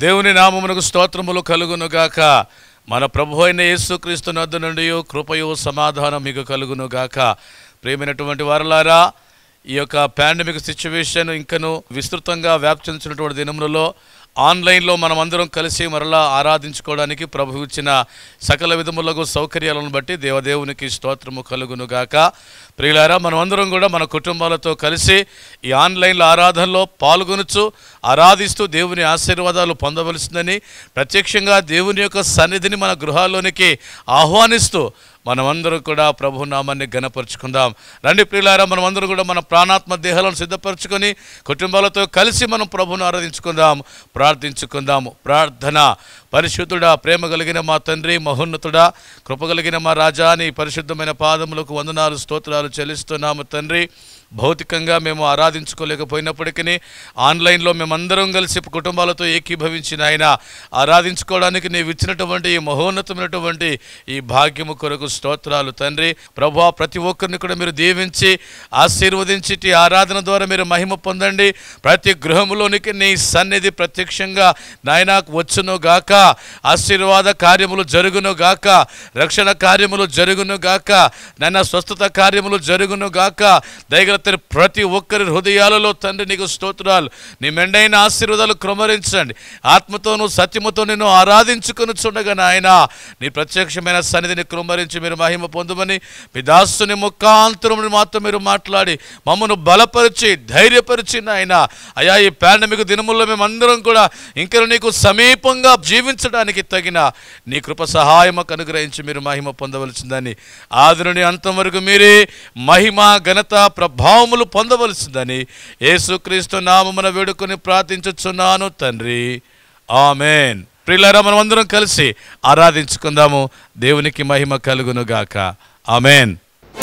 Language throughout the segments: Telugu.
దేవుని నామమునకు స్తోత్రములు కలుగును గాక మన ప్రభు అయిన యేసుక్రీస్తు నద్దు నుండి కృపయు సమాధానం మీకు కలుగును గాక ప్రేమైనటువంటి వారలారా ఈ యొక్క పాండమిక్ సిచ్యువేషన్ ఇంకను విస్తృతంగా వ్యాప్తించినటువంటి దినములలో ఆన్లైన్లో మనం అందరం కలిసి మరలా ఆరాధించుకోవడానికి ప్రభు ఇచ్చిన సకల విధములకు సౌకర్యాలను బట్టి దేవదేవునికి స్తోత్రము కలుగును గాక ప్రియులారా మనం అందరం కూడా మన కుటుంబాలతో కలిసి ఈ ఆన్లైన్లో ఆరాధనలో పాల్గొనొచ్చు ఆరాధిస్తూ దేవుని ఆశీర్వాదాలు పొందవలసిందని ప్రత్యక్షంగా దేవుని యొక్క సన్నిధిని మన గృహాల్లోనికి ఆహ్వానిస్తూ మనమందరం కూడా ప్రభు నామాన్ని గణపరుచుకుందాం రండి ప్రియులారా మనమందరం కూడా మన ప్రాణాత్మ దేహాలను సిద్ధపరచుకొని కుటుంబాలతో కలిసి మనం ప్రభును ఆరాధించుకుందాం ప్రార్థించుకుందాము ప్రార్థన పరిశుద్ధుడా ప్రేమ కలిగిన మా తండ్రి మహోన్నతుడా కృప కలిగిన మా రాజా నీ పరిశుద్ధమైన పాదములకు వందనాలు స్తోత్రాలు చెల్లిస్తున్నాము తండ్రి భౌతికంగా మేము ఆరాధించుకోలేకపోయినప్పటికీ ఆన్లైన్లో మేమందరం కలిసి కుటుంబాలతో ఏకీభవించిన ఆయన ఆరాధించుకోవడానికి నీవు ఇచ్చినటువంటి ఈ మహోన్నతమైనటువంటి ఈ భాగ్యము కొరకు స్తోత్రాలు తండ్రి ప్రభా ప్రతి ఒక్కరిని కూడా మీరు దీవించి ఆశీర్వదించి ఈ ఆరాధన ద్వారా మీరు మహిమ పొందండి ప్రతి గృహములోనికి నీ సన్నిధి ప్రత్యక్షంగా నాయనకు వచ్చును గాక ఆశీర్వాద కార్యములు జరుగును గాక రక్షణ కార్యములు జరుగును గాక నాయన స్వస్థత కార్యములు జరుగును గాక దయగల తండ్రి ప్రతి ఒక్కరి హృదయాలలో తండ్రి నీకు స్తోత్రాలు నీ మెండైన ఆశీర్వాదాలు క్రమరించండి ఆత్మతోనూ సత్యముతో నేను ఆరాధించుకుని చూడగా నాయన నీ ప్రత్యక్షమైన సన్నిధిని కృమరించి మీరు మహిమ పొందమని మీ దాసుని ముఖాంతరముని మాత్రం మీరు మాట్లాడి మమ్మను బలపరిచి ధైర్యపరిచి నాయన అయా ఈ పాండమిక్ దినముల్లో మేమందరం కూడా ఇంకా నీకు సమీపంగా జీవించడానికి తగిన నీ కృప సహాయమకు అనుగ్రహించి మీరు మహిమ పొందవలసిందని ఆది నుండి అంతం వరకు మీరే మహిమ ఘనత ప్రభావములు పొందవలసిందని యేసుక్రీస్తు నామమున వేడుకొని ప్రార్థించుచున్నాను తండ్రి ఆమెన్ ప్రియులారా మనం అందరం కలిసి ఆరాధించుకుందాము దేవునికి మహిమ కలుగును గాక ఆమెన్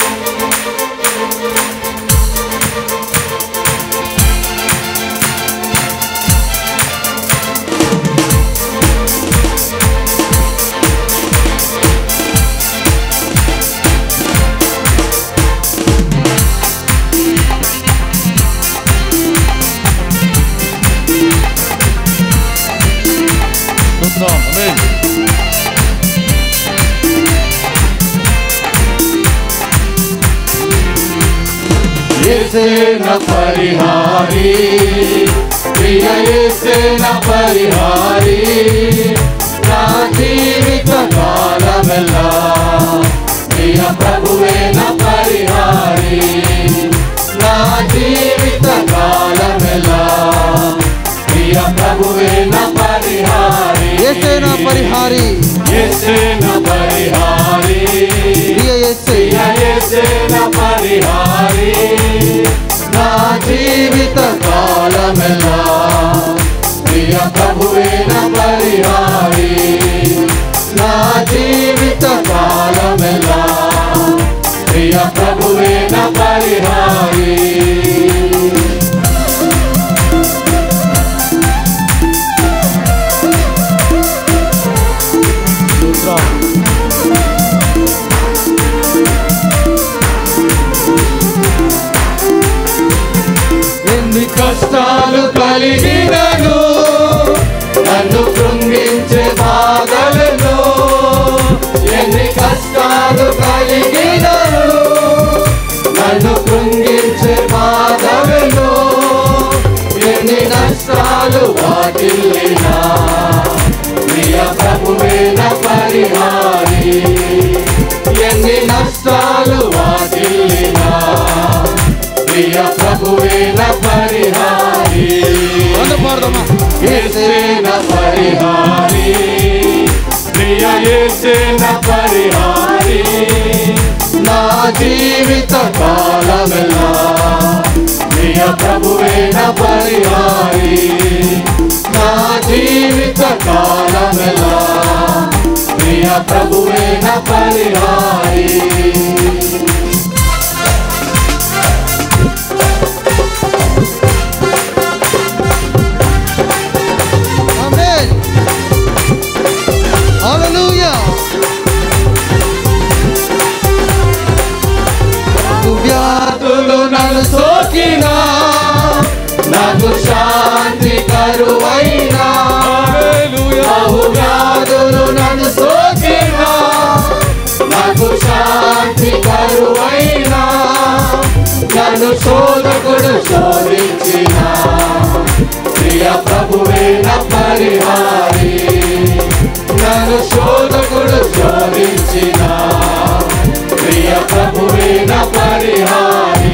ఏసేన పరిహారి ప్రియ ఏసేన పరిహారి నా జీవిత కాలమెల్లా ప్రియ ప్రభువేన పరిహారి నా జీవిత కాలమెల్లా ప్రియ ప్రభువేన పరిహారి ఏసేన పరిహారి ఏసేన పరిహారి ప్రియ యేసే ప్రియ యేసేన పరిహారి నా జీవిత కాలమెల్లా ప్రియ ప్రభువేన పరిహారి నా జీవిత కాలమెల్లా ప్రియ ప్రభువేన పరిహారి ఎన్ని కష్టాలు కలిగినను నన్ను కృంగించే బాధలను ఎన్ని కష్టాలు కలిగినను నన్ను కృంగించే బాధలను ఎన్ని నష్టాలు వాటిల్లినా ప్రియ ప్రభువేన పరిహారి ఎన్ని నష్టాలు వాటిల్లినా ప్రియ ప్రభువేన పరిహారి వంద పాడదామా ఏసేన పరిహారి ప్రియ ఏసేన పరిహారి నా జీవిత కాలమెల్లా ప్రియ ప్రభువేన పరిహారి నా జీవిత కాలమెల్లా ప్రియ ప్రభువేన పరిహారి ఆమేన్ హల్లెలూయా వ్యాధులు నన్ను సోకినా నాకు శాంతి కరువైనా శోధకుడు శోధించిన ప్రియ ప్రభువే నా పరిహారి నన్ను శోధకుడు శోధించిన ప్రియ ప్రభువే నా పరిహారి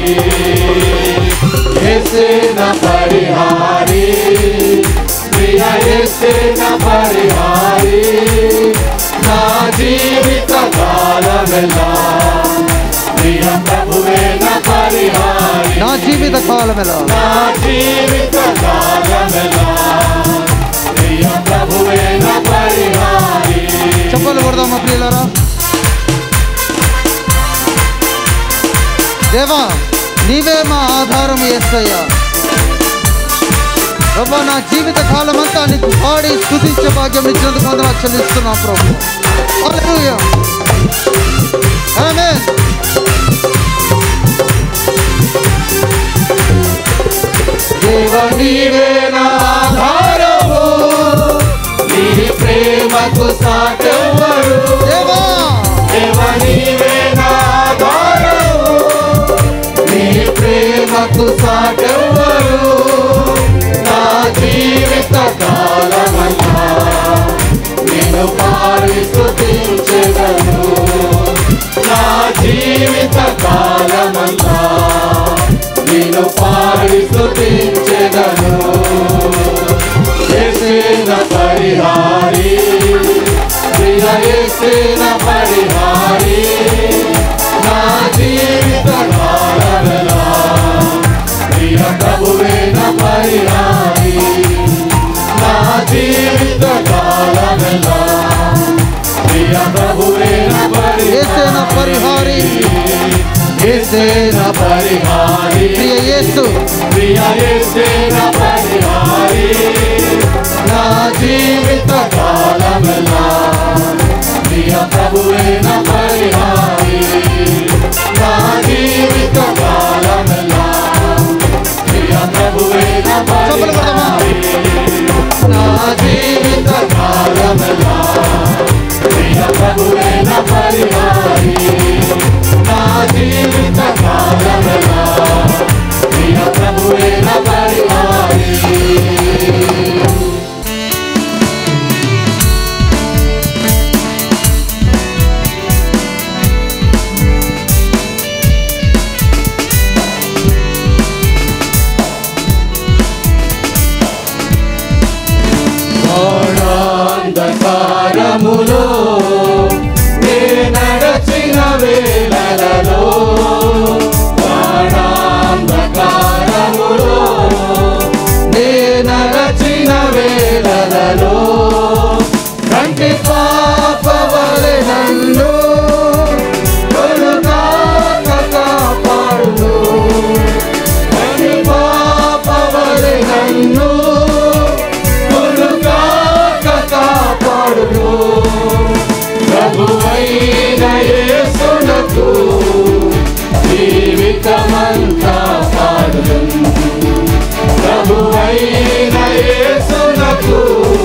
యేసే నా పరిహారి ప్రియ యేసే నా పరిహారి నా జీవిత కాలమెలా ప్రియ ప్రభువే నా పరిహారి నా జీవిత కాలమెలా నా జీవిత కాలమెలా ప్రియ ప్రభువే నా పరిహారి చెప్పలు కొడదామా ప్రియులారా దేవా నీవే మా ఆధారం ఏసయ్యా ప్రభా నా జీవిత కాలం అంతా నీకు పాడి స్థుతించే భాగ్యం ఇచ్చినందుకు వందనాలు చెల్లిస్తున్నాం ప్రభు హల్లెలూయా ఆమేన్ దేవ నీవే నా ఆధారము నీ ప్రేమకు సాటెవ్వరు దేవా దేవ నీవే నా ఆధారము నీ ప్రేమకు సాటెవ్వరు నా జీవిత కాలమంతా నేను పాడి స్తుతించెదను నా జీవిత కాలమంతా నేను పాడి స్తుతించెదను యేసేన పరిహారి ప్రియ యేసేన పరిహారి నా జీవిత కాలమెలా ప్రియ ప్రభువే నా పరిహారి నా జీవిత కాలమెలా ప్రియ ప్రభువే నా యేసేన పరిహారి యేసేన పరిహారి ప్రియ యేసు ప్రియ యేసేన పరిహారి నా జీవిత కాలమెలా ప్రియ ప్రభువే నా పరిహారి నా జీవిత కాలమెలా ప్రియ ప్రభువే నా చెప్పలు కొడదామా పరిహారి నా జీవిత కాలమెలా ప్రియ ప్రభువే నా పరిహారి నా జీవిత కాలమెలా ప్రియ ప్రభువే నా పరిహారి గాఢాంధకారములో నే నడచిన వేళలలో గాఢాంధకారములో నే నడచిన వేళలలో కంటి పాపవలె నన్ను కొనుగాక కాపాడును కంటి పాపవలె నన్ను కొనుగాక కాపాడును ప్రభువైన యేసునకు జీవితమంతా పాడును ప్రభువైన యేసునకు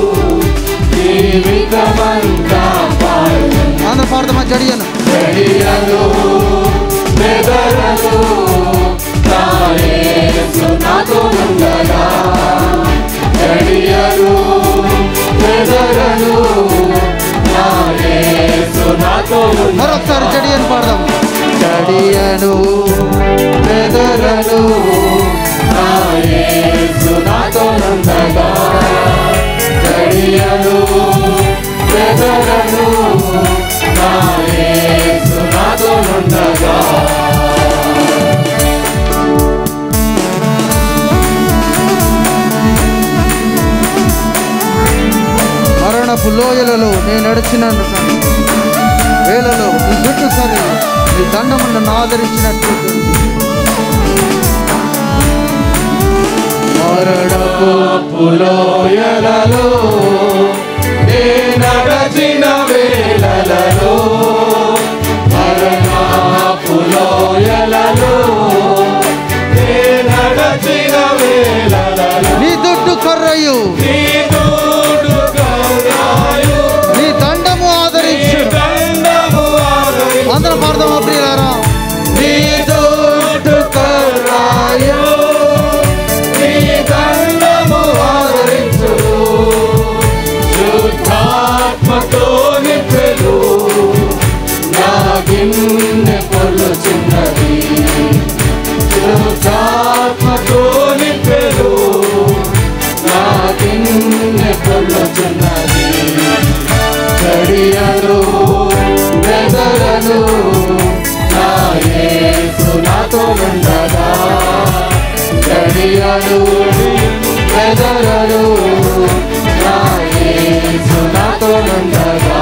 జీవితమంతా పాడును ఆంధ్ర పాడదామా జడియను గడియలు బెదరలు నా యేసు నాతో ఉండగా గడియలు బెదరలు నా యేసు నాతో ఉండగా మరొకసారి జడియను పాడదాం గడియలు బెదరలు నా యేసు నాతో ఉండగా గడియలు బెదరలు నా యేసు నాతో ఉండగా మరణపు లోయలలో నేను నడిచిన వేళలో నీ జుట్టు సరి నీ దండము నన్ను ఆదరించినట్టు మరణపు పులోయలలో నే నడచిన వేళలలో మరణపు లోయలలో నే నడచిన వేళలలో నీ దుడ్డు కర్రయు నీ దూడు కరాయు నీ దండము నీ ఆదరించు దండము ఆదరించు. అందరం పాడదామా ప్రియులారా నీ దూడు కరాయు చెడియను బెదరను నా యేసు నాతో నుండగా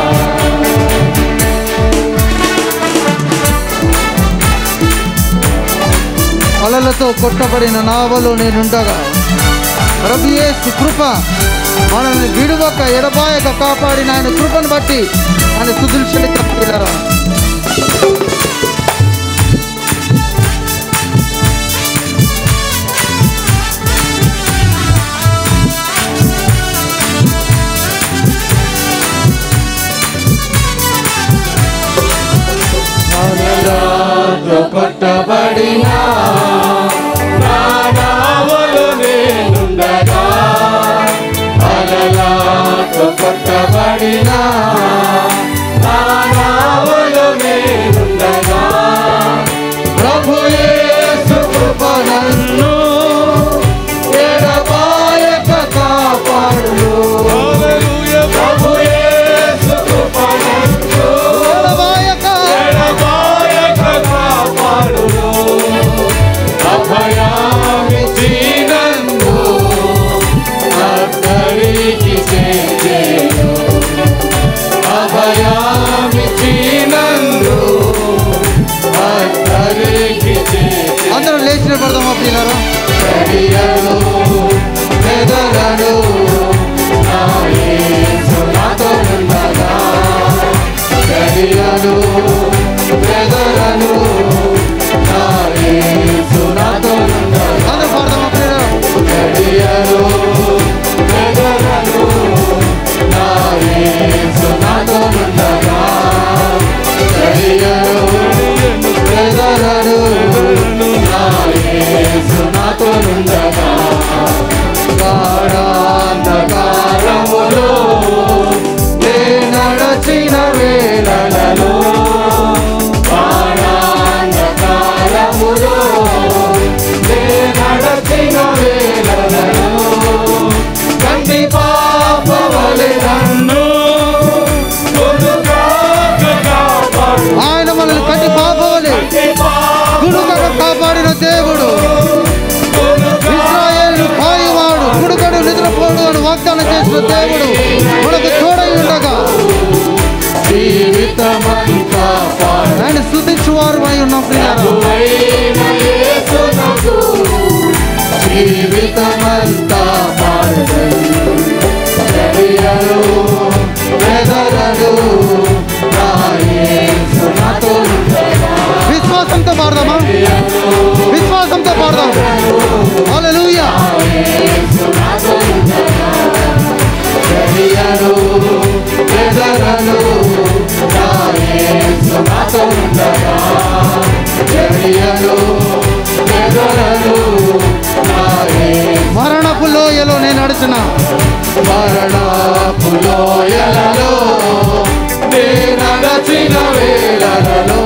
అలలతో కొట్టబడిన నావలో నేనుండగా రబియేసు కృప మనల్ని విడువక ఎడబాయక కాపాడిన ఆయన కృపను బట్టి ఆయన సుదృశ్యుని కప్పిలరా అలలాతో కొట్టబడిన ప్రాణావలు నేనుండగా అలలాతో కొట్టబడిన ప్రాణావలు నేనుండగా ప్రభు యేసు కృప నన్ను ఎడబాయక కాపాడును ప్రభు యేసు కృప నన్ను ఎడబాయక ఎడబాయక కాపాడును. అభయామిచ్చి నన్ను అద్దరికి చేర్చెను. అభయామిచ్చి నన్ను అద్దరికి చేర్చెను. అందరం లేచిన పడదామా పిల్లరా చెడియను, బెదరను, నా యేసు నాతో ఉండగా. చెడియను, బెదరను, నా యేసు నాతో ఉండగా. అందరం పాడదామా పిల్లరా చెడియను, బెదరను, నా యేసు నాతో ఉండగా. చెడియను, బెదరను, నా యేసు నాతో ఉండగా. గాఢాంధకారములో నే నడచిన వేళలలో గాఢాంధకారములో నే నడచిన వేళలలో కంటి పాపవలె నన్ను కొనుగాక కాపాడు. ఆయన మనల్ని కట్టి పాపవలే కంటి గుడుగడ కాపాడిన దేవుడు ఇస్రాయేలు కాయువాడు గుడుగడు నిద్రపోడు అని వాగ్దానం చేసిన దేవుడు మనకు తోడై ఉండగా జీవితమంతా పాడు ఆయన స్థుతించువారు అయి ఉన్నాం ప్రియారా ప్రభువైన యేసునకు జీవితమంతా పాడదను చెడియను బెదరను నా యేసు నాతో ఉండగా. విశ్వాసంతో పాడదామా విశ్వాసంతో పాడదాం హల్లెలూయా యేసు నాతో ఉండగా. చెడియను బెదరను నా యేసు నాతో ఉండగా. చెడియను బెదరను నా యేసు మరణపు లోయలో నేను నడిచిన మరణపు లోయలలో నే నడచిన వేళలలో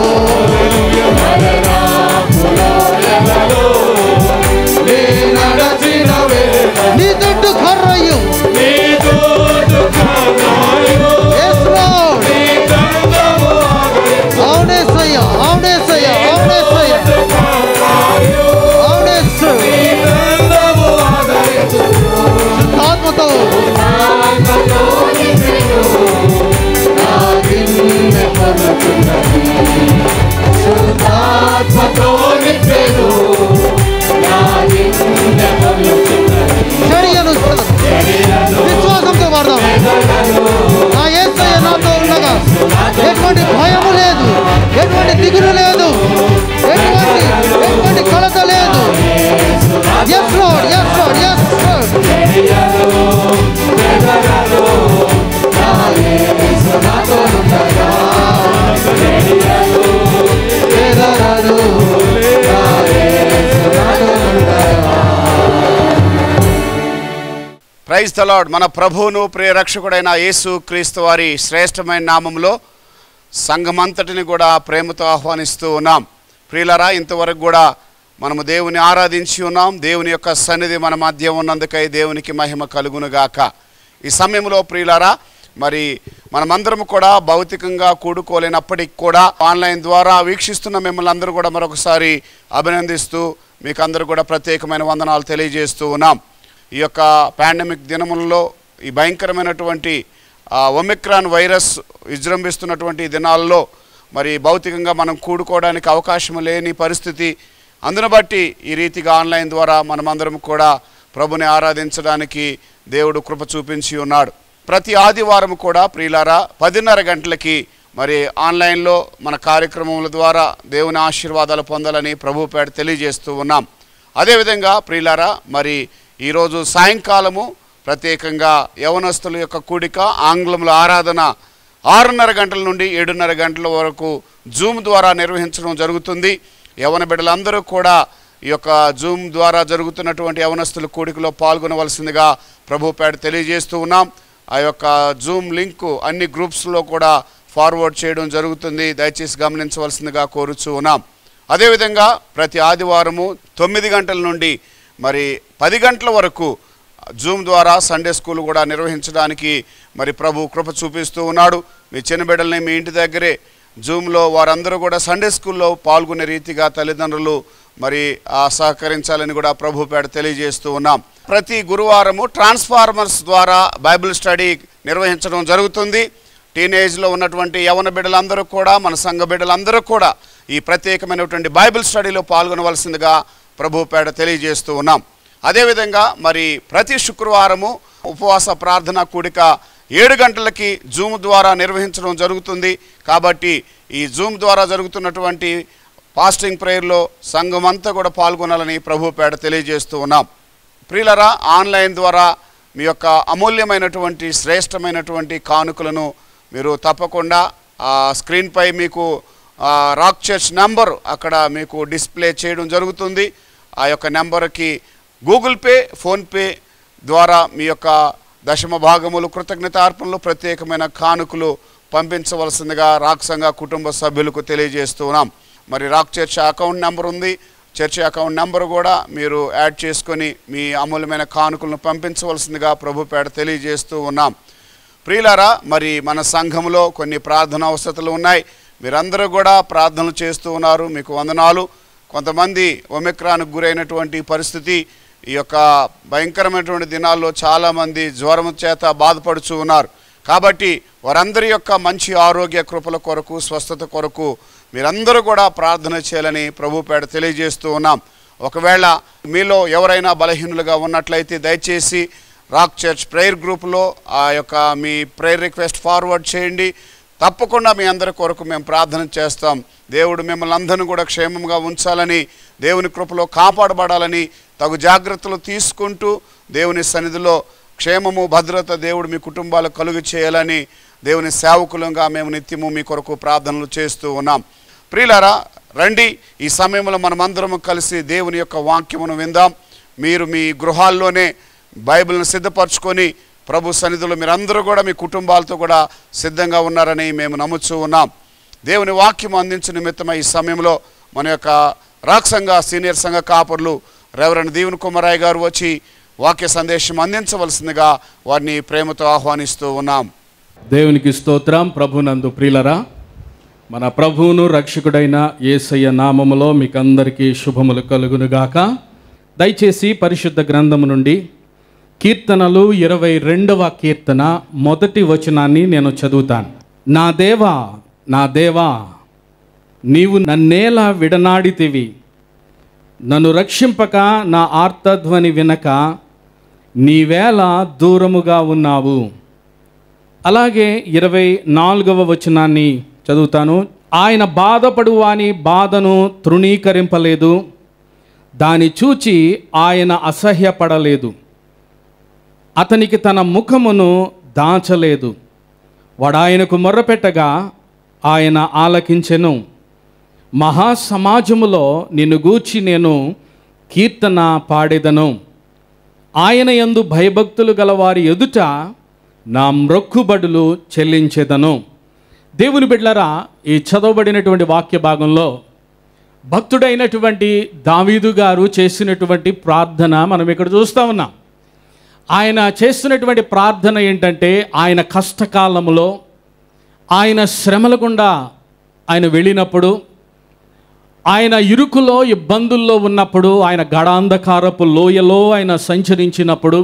మరణపు లోయలలో నే నడచిన వేళ నీ దుడ్డు కర్రయ్యు నీ తోడు కన్నాయు Yes, Lord. నీ గంధము ఆగయు అవునేసయ్య అవునేసయ్య అవునేసయ్య కన్నాయు అవునేసు నీ గంధము ఆగయు ఆత్మతో చెడియను విశ్వాసంతో పాడదాం నా ఏసయ్య నాతో ఉండగా ఎటువంటి భయము లేదు ఎటువంటి దిగులు లేదు ఎటువంటి ఎటువంటి కలత లేదు yes Lord yes Lord yes Lord praise the Lord మన ప్రభువును ప్రియరక్షకుడైన యేసు క్రీస్తు వారి శ్రేష్టమైన నామంలో సంఘమంతటిని కూడా ప్రేమతో ఆహ్వానిస్తూ ఉన్నాం ప్రియులరా ఇంతవరకు కూడా మనము దేవుని ఆరాధించి ఉన్నాం దేవుని యొక్క సన్నిధి మన మధ్య ఉన్నందుకై దేవునికి మహిమ కలుగునుగాక ఈ సమయంలో ప్రియులరా మరి మనమందరం కూడా భౌతికంగా కూడుకోలేనప్పటికి కూడా ఆన్లైన్ ద్వారా వీక్షిస్తున్న మిమ్మల్ని అందరూ కూడా మరొకసారి అభినందిస్తూ మీకు అందరూ కూడా ప్రత్యేకమైన వందనాలు తెలియజేస్తూ ఉన్నాం ఈ యొక్క పాండమిక్ దినములలో ఈ భయంకరమైనటువంటి ఆ, ఒమిక్రాన్ వైరస్ విజృంభిస్తున్నటువంటి ఈ దినాల్లో మరి భౌతికంగా మనం కూడుకోవడానికి అవకాశం లేని పరిస్థితి అందును బట్టి ఈ రీతిగా ఆన్లైన్ ద్వారా మనమందరం కూడా ప్రభుని ఆరాధించడానికి దేవుడు కృప చూపించి ఉన్నాడు ప్రతి ఆదివారం కూడా ప్రియులారా పదిన్నర గంటలకి మరి ఆన్లైన్లో మన కార్యక్రమముల ద్వారా దేవుని ఆశీర్వాదాలు పొందాలని ప్రభు పేట తెలియజేస్తూ ఉన్నాం అదేవిధంగా ప్రియులారా మరి ఈరోజు సాయంకాలము ప్రత్యేకంగా యవనస్తుల యొక్క కూడిక ఆంగ్లంలో ఆరాధన ఆరున్నర గంటల నుండి ఏడున్నర గంటల వరకు జూమ్ ద్వారా నిర్వహించడం జరుగుతుంది యవన బిడ్డలందరూ కూడా ఈ యొక్క జూమ్ ద్వారా జరుగుతున్నటువంటి యవనస్తుల కూడికలో పాల్గొనవలసిందిగా ప్రభు పేట తెలియజేస్తూ ఉన్నాం ఆ యొక్క జూమ్ లింకు అన్ని గ్రూప్స్లో కూడా ఫార్వర్డ్ చేయడం జరుగుతుంది దయచేసి గమనించవలసిందిగా కోరుచూ ఉన్నాం అదేవిధంగా ప్రతి ఆదివారము తొమ్మిది గంటల నుండి మరి పది గంటల వరకు జూమ్ ద్వారా సండే స్కూల్ కూడా నిర్వహించడానికి మరి ప్రభు కృప చూపిస్తూ ఉన్నాడు మీ చిన్న బిడ్డల్ని మీ ఇంటి దగ్గరే జూమ్లో వారందరూ కూడా సండే స్కూల్లో పాల్గొనే రీతిగా తల్లిదండ్రులు మరి ఆ సహకరించాలని కూడా ప్రభు పేడ తెలియజేస్తూ ఉన్నాం ప్రతి గురువారము ట్రాన్స్ఫార్మర్స్ ద్వారా బైబిల్ స్టడీ నిర్వహించడం జరుగుతుంది టీనేజ్లో ఉన్నటువంటి యవన బిడ్డలందరూ కూడా మన సంఘ బిడ్డలందరూ కూడా ఈ ప్రత్యేకమైనటువంటి బైబిల్ స్టడీలో పాల్గొనవలసిందిగా ప్రభు పేడ తెలియజేస్తూ ఉన్నాం అదేవిధంగా మరి ప్రతి శుక్రవారము ఉపవాస ప్రార్థన కూడిక ఏడు గంటలకి జూమ్ ద్వారా నిర్వహించడం జరుగుతుంది కాబట్టి ఈ జూమ్ ద్వారా జరుగుతున్నటువంటి ఫాస్టింగ్ ప్రేయర్లో సంఘం అంతా కూడా పాల్గొనాలని ప్రభు పేడ తెలియజేస్తూ ఉన్నాం ప్రియులరా ఆన్లైన్ ద్వారా మీ యొక్క అమూల్యమైనటువంటి శ్రేష్టమైనటువంటి కానుకలను మీరు తప్పకుండా ఆ స్క్రీన్పై మీకు ఆ, రాక్ చర్చ్ నెంబర్ అక్కడ మీకు డిస్ప్లే చేయడం జరుగుతుంది ఆ యొక్క నెంబర్కి గూగుల్ పే ఫోన్పే ద్వారా మీ యొక్క దశమ భాగములు కృతజ్ఞత అర్పణలు ప్రత్యేకమైన కానుకలు పంపించవలసిందిగా రాక్ సంఘ కుటుంబ సభ్యులకు తెలియజేస్తూ ఉన్నాం మరి రాక్ చర్చ్ అకౌంట్ నెంబర్ ఉంది చర్చ్ అకౌంట్ నెంబర్ కూడా మీరు యాడ్ చేసుకొని మీ అమూల్యమైన కానుకలను పంపించవలసిందిగా ప్రభు పేడ తెలియజేస్తూ ఉన్నాం ప్రియులారా మరి మన సంఘంలో కొన్ని ప్రార్థన అవసరతలు ఉన్నాయి మీరందరూ కూడా ప్రార్థనలు చేస్తూ ఉన్నారు మీకు వందనాలు కొంతమంది ఒమిక్రాన్కు గురైనటువంటి పరిస్థితి ఈ యొక్క భయంకరమైనటువంటి దినాల్లో చాలామంది జ్వరం చేత బాధపడుచూ ఉన్నారు కాబట్టి వారందరి యొక్క మంచి ఆరోగ్య కృపల కొరకు స్వస్థత కొరకు మీరందరూ కూడా ప్రార్థన చేయాలని ప్రభు పేడ తెలియజేస్తూ ఉన్నాం ఒకవేళ మీలో ఎవరైనా బలహీనులుగా ఉన్నట్లయితే దయచేసి రాక్ చర్చ్ ప్రేయర్ గ్రూప్లో ఆ యొక్క మీ ప్రేయర్ రిక్వెస్ట్ ఫార్వర్డ్ చేయండి తప్పకుండా మీ అందరి కొరకు మేము ప్రార్థన చేస్తాం దేవుడు మిమ్మల్ని అందరిని కూడా క్షేమంగా ఉంచాలని దేవుని కృపలో కాపాడబడాలని తగు జాగ్రత్తలు తీసుకుంటూ దేవుని సన్నిధిలో క్షేమము భద్రత దేవుడు మీ కుటుంబాలకు కలుగు చేయాలని దేవుని సేవకులంగా మేము నిత్యము మీ కొరకు ప్రార్థనలు చేస్తూ ఉన్నాం ప్రియులారా రండి ఈ సమయంలో మనమందరం కలిసి దేవుని యొక్క వాక్యమును విందాం మీరు మీ గృహాల్లోనే బైబిల్ను సిద్ధపరచుకొని ప్రభు సన్నిధిలో మీరందరూ కూడా మీ కుటుంబాలతో కూడా సిద్ధంగా ఉన్నారని మేము నమ్ముచూ ఉన్నాం దేవుని వాక్యం అందించిన నిమిత్తమై ఈ సమయంలో మన యొక్క రాక్ సంఘ సీనియర్ సంఘ కాపర్లు రెవరెండ్ దీవెన్ కుమారాయ్ గారు వచ్చి వాక్య సందేశం అందించవలసిందిగా వారిని ప్రేమతో ఆహ్వానిస్తూ ఉన్నాం దేవునికి స్తోత్రం ప్రభునందు ప్రియులరా మన ప్రభువును రక్షకుడైన యేసయ్య నామములో మీకందరికీ శుభములు కలుగునుగాక దయచేసి పరిశుద్ధ గ్రంథము నుండి కీర్తనలు ఇరవై రెండవ కీర్తన మొదటి వచనాన్ని నేను చదువుతాను నా దేవా నా దేవా నీవు నన్నేలా విడనాడితివి నన్ను రక్షింపక నా ఆర్తధ్వని వినక నీవేళ దూరముగా ఉన్నావు అలాగే ఇరవై నాలుగవ వచనాన్ని చదువుతాను ఆయన బాధపడు వాని బాధను తృణీకరింపలేదు దాని చూచి ఆయన అసహ్యపడలేదు అతనికి తన ముఖమును దాచలేదు వాడు ఆయనకు మొర్రపెట్టగా ఆయన ఆలకించెను మహాసమాజములో నిన్ను గూర్చి నేను కీర్తన పాడేదను ఆయన యందు భయభక్తులు గల వారి ఎదుట నా మ్రొక్కుబడులు చెల్లించేదను దేవుని బిడ్లరా ఈ చదవబడినటువంటి వాక్య భాగంలో భక్తుడైనటువంటి దావీదు గారు చేసినటువంటి ప్రార్థన మనం ఇక్కడ చూస్తూ ఉన్నాం ఆయన చేస్తున్నటువంటి ప్రార్థన ఏంటంటే ఆయన కష్టకాలంలో ఆయన శ్రమల గుండా ఆయన వెళ్ళినప్పుడు ఆయన ఇరుకులో ఇబ్బందుల్లో ఉన్నప్పుడు ఆయన గడాంధకారపు లోయలో ఆయన సంచరించినప్పుడు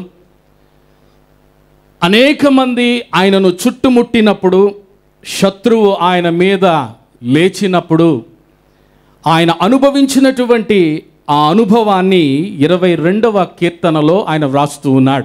అనేక మంది ఆయనను చుట్టుముట్టినప్పుడు శత్రువు ఆయన మీద లేచినప్పుడు ఆయన అనుభవించినటువంటి ఆ అనుభవాన్ని ఇరవై రెండవ కీర్తనలో ఆయన వ్రాస్తూ ఉన్నాడు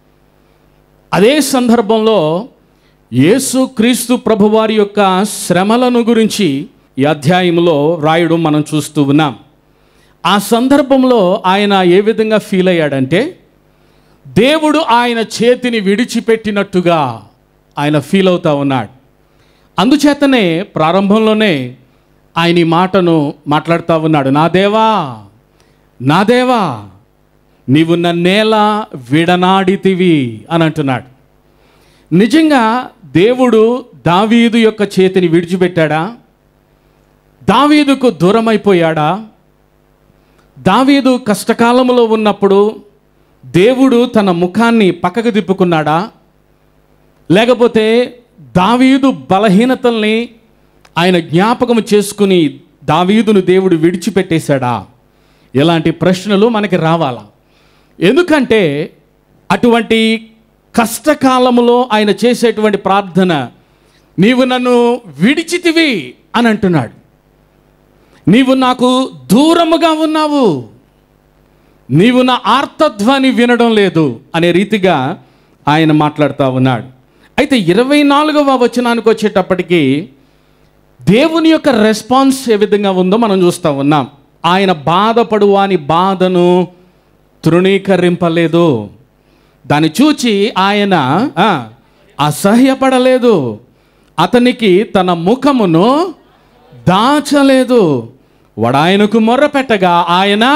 అదే సందర్భంలో యేసు క్రీస్తు ప్రభువారి యొక్క శ్రమలను గురించి ఈ అధ్యాయంలో రాయడం మనం చూస్తూ ఉన్నాం ఆ సందర్భంలో ఆయన ఏ విధంగా ఫీల్ అయ్యాడంటే దేవుడు ఆయన చేతిని విడిచిపెట్టినట్టుగా ఆయన ఫీల్ అవుతా ఉన్నాడు అందుచేతనే ప్రారంభంలోనే ఆయన ఈ మాటను మాట్లాడుతూ ఉన్నాడు నా దేవా నా దేవా నీవు నన్నేలా విడనాడితివి అని అంటున్నాడు నిజంగా దేవుడు దావీదు యొక్క చేతిని విడిచిపెట్టాడా దావీదుకు దూరమైపోయాడా దావీదు కష్టకాలంలో ఉన్నప్పుడు దేవుడు తన ముఖాన్ని పక్కకు తిప్పుకున్నాడా లేకపోతే దావీదు బలహీనతల్ని ఆయన జ్ఞాపకం చేసుకుని దావీదును దేవుడు విడిచిపెట్టేశాడా ఇలాంటి ప్రశ్నలు మనకి రావాలా ఎందుకంటే అటువంటి కష్టకాలములో ఆయన చేసేటువంటి ప్రార్థన నీవు నన్ను విడిచితివి అని అంటున్నాడు నీవు నాకు దూరముగా ఉన్నావు నీవు నా ఆర్తధ్వని వినడం లేదు అనే రీతిగా ఆయన మాట్లాడుతూ ఉన్నాడు అయితే ఇరవై నాలుగవ వచనానికి వచ్చేటప్పటికి దేవుని యొక్క రెస్పాన్స్ ఏ విధంగా ఉందో మనం చూస్తూ ఉన్నాం ఆయన బాధపడు వాని బాధను తృణీకరింపలేదు దాన్ని చూచి ఆయన ఆ, అసహ్యపడలేదు అతనికి తన ముఖమును దాచలేదు వాడు ఆయనకు మొర్రపెట్టగా ఆయన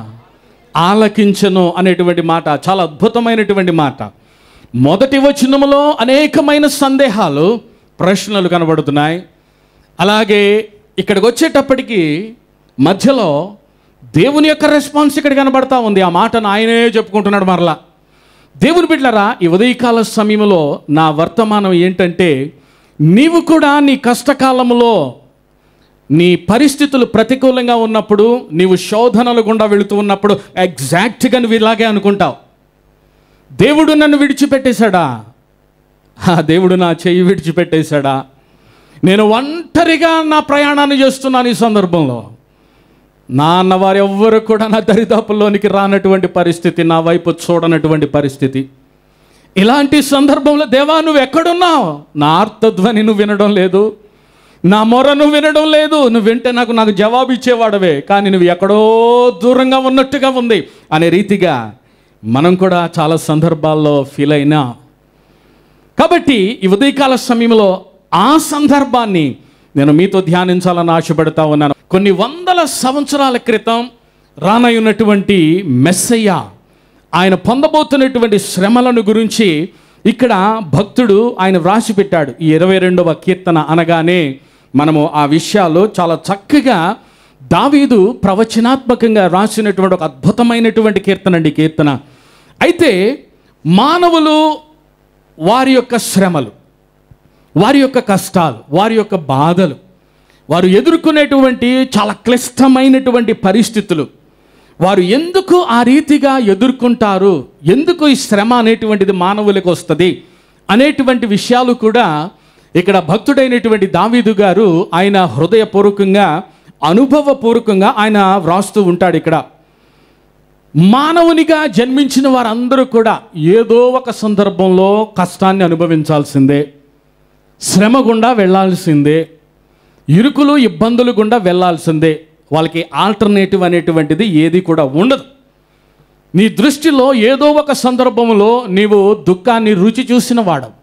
ఆలకించను అనేటువంటి మాట చాలా అద్భుతమైనటువంటి మాట మొదటి వచనములో అనేకమైన సందేహాలు ప్రశ్నలు కనబడుతున్నాయి అలాగే ఇక్కడికి వచ్చేటప్పటికి మధ్యలో దేవుని యొక్క రెస్పాన్స్ ఇక్కడ కనబడతా ఉంది ఆ మాటను ఆయనే చెప్పుకుంటున్నాడు మరలా దేవుని బిడ్డలారా ఈ ఉదయకాల సమయంలో నా వర్తమానం ఏంటంటే నీవు కూడా నీ కష్టకాలంలో నీ పరిస్థితులు ప్రతికూలంగా ఉన్నప్పుడు నీవు శోధనలు గుండా వెళుతూ ఉన్నప్పుడు ఎగ్జాక్ట్గా నువ్వు ఇలాగే అనుకుంటావు దేవుడు నన్ను విడిచిపెట్టేశాడా ఆ దేవుడు నా చెయ్యి విడిచిపెట్టేశాడా నేను ఒంటరిగా నా ప్రయాణాన్ని చేస్తున్నాను ఈ సందర్భంలో నా అన్నవారు ఎవ్వరు కూడా నా దరిదాపుల్లోనికి రానటువంటి పరిస్థితి నా వైపు చూడనటువంటి పరిస్థితి ఇలాంటి సందర్భంలో దేవా నువ్వు ఎక్కడున్నావు నా ఆర్తధ్వని నువ్వు వినడం లేదు నా మొర నువ్వు వినడం లేదు నువ్వు వింటే నాకు నాకు జవాబు ఇచ్చేవాడవే కానీ నువ్వు ఎక్కడో దూరంగా ఉన్నట్టుగా ఉంది అనే రీతిగా మనం కూడా చాలా సందర్భాల్లో ఫీల్ అయినా కాబట్టి ఈ ఉదయకాల సమయంలో ఆ సందర్భాన్ని నేను మీతో ధ్యానించాలని ఆశపడతా ఉన్నాను కొన్ని వందల సంవత్సరాల క్రితం రానయ్యున్నటువంటి మెస్సయ్య ఆయన పొందబోతున్నటువంటి శ్రమలను గురించి ఇక్కడ భక్తుడు ఆయన వ్రాసి పెట్టాడు ఈ ఇరవై రెండవ కీర్తన అనగానే మనము ఆ విషయాలు చాలా చక్కగా దావీదు ప్రవచనాత్మకంగా రాసినటువంటి ఒక అద్భుతమైనటువంటి కీర్తన అండి ఈ కీర్తన అయితే మానవులు వారి యొక్క శ్రమలు వారి యొక్క కష్టాలు వారి యొక్క బాధలు వారు ఎదుర్కొనేటువంటి చాలా క్లిష్టమైనటువంటి పరిస్థితులు వారు ఎందుకు ఆ రీతిగా ఎదుర్కొంటారు ఎందుకు ఈ శ్రమ అనేటువంటిది మానవులకు వస్తుంది అనేటువంటి విషయాలు కూడా ఇక్కడ భక్తుడైనటువంటి దావీదు గారు ఆయన హృదయపూర్వకంగా అనుభవపూర్వకంగా ఆయన వ్రాస్తూ ఉంటాడు ఇక్కడ మానవునిగా జన్మించిన వారందరూ కూడా ఏదో ఒక సందర్భంలో కష్టాన్ని అనుభవించాల్సిందే శ్రమ గుండా వెళ్ళాల్సిందే ఇరుకులు ఇబ్బందులు గుండా వెళ్ళాల్సిందే వాళ్ళకి ఆల్టర్నేటివ్ అనేటువంటిది ఏది కూడా ఉండదు నీ దృష్టిలో ఏదో ఒక సందర్భంలో నీవు దుఃఖాన్ని రుచి చూసిన వాడవు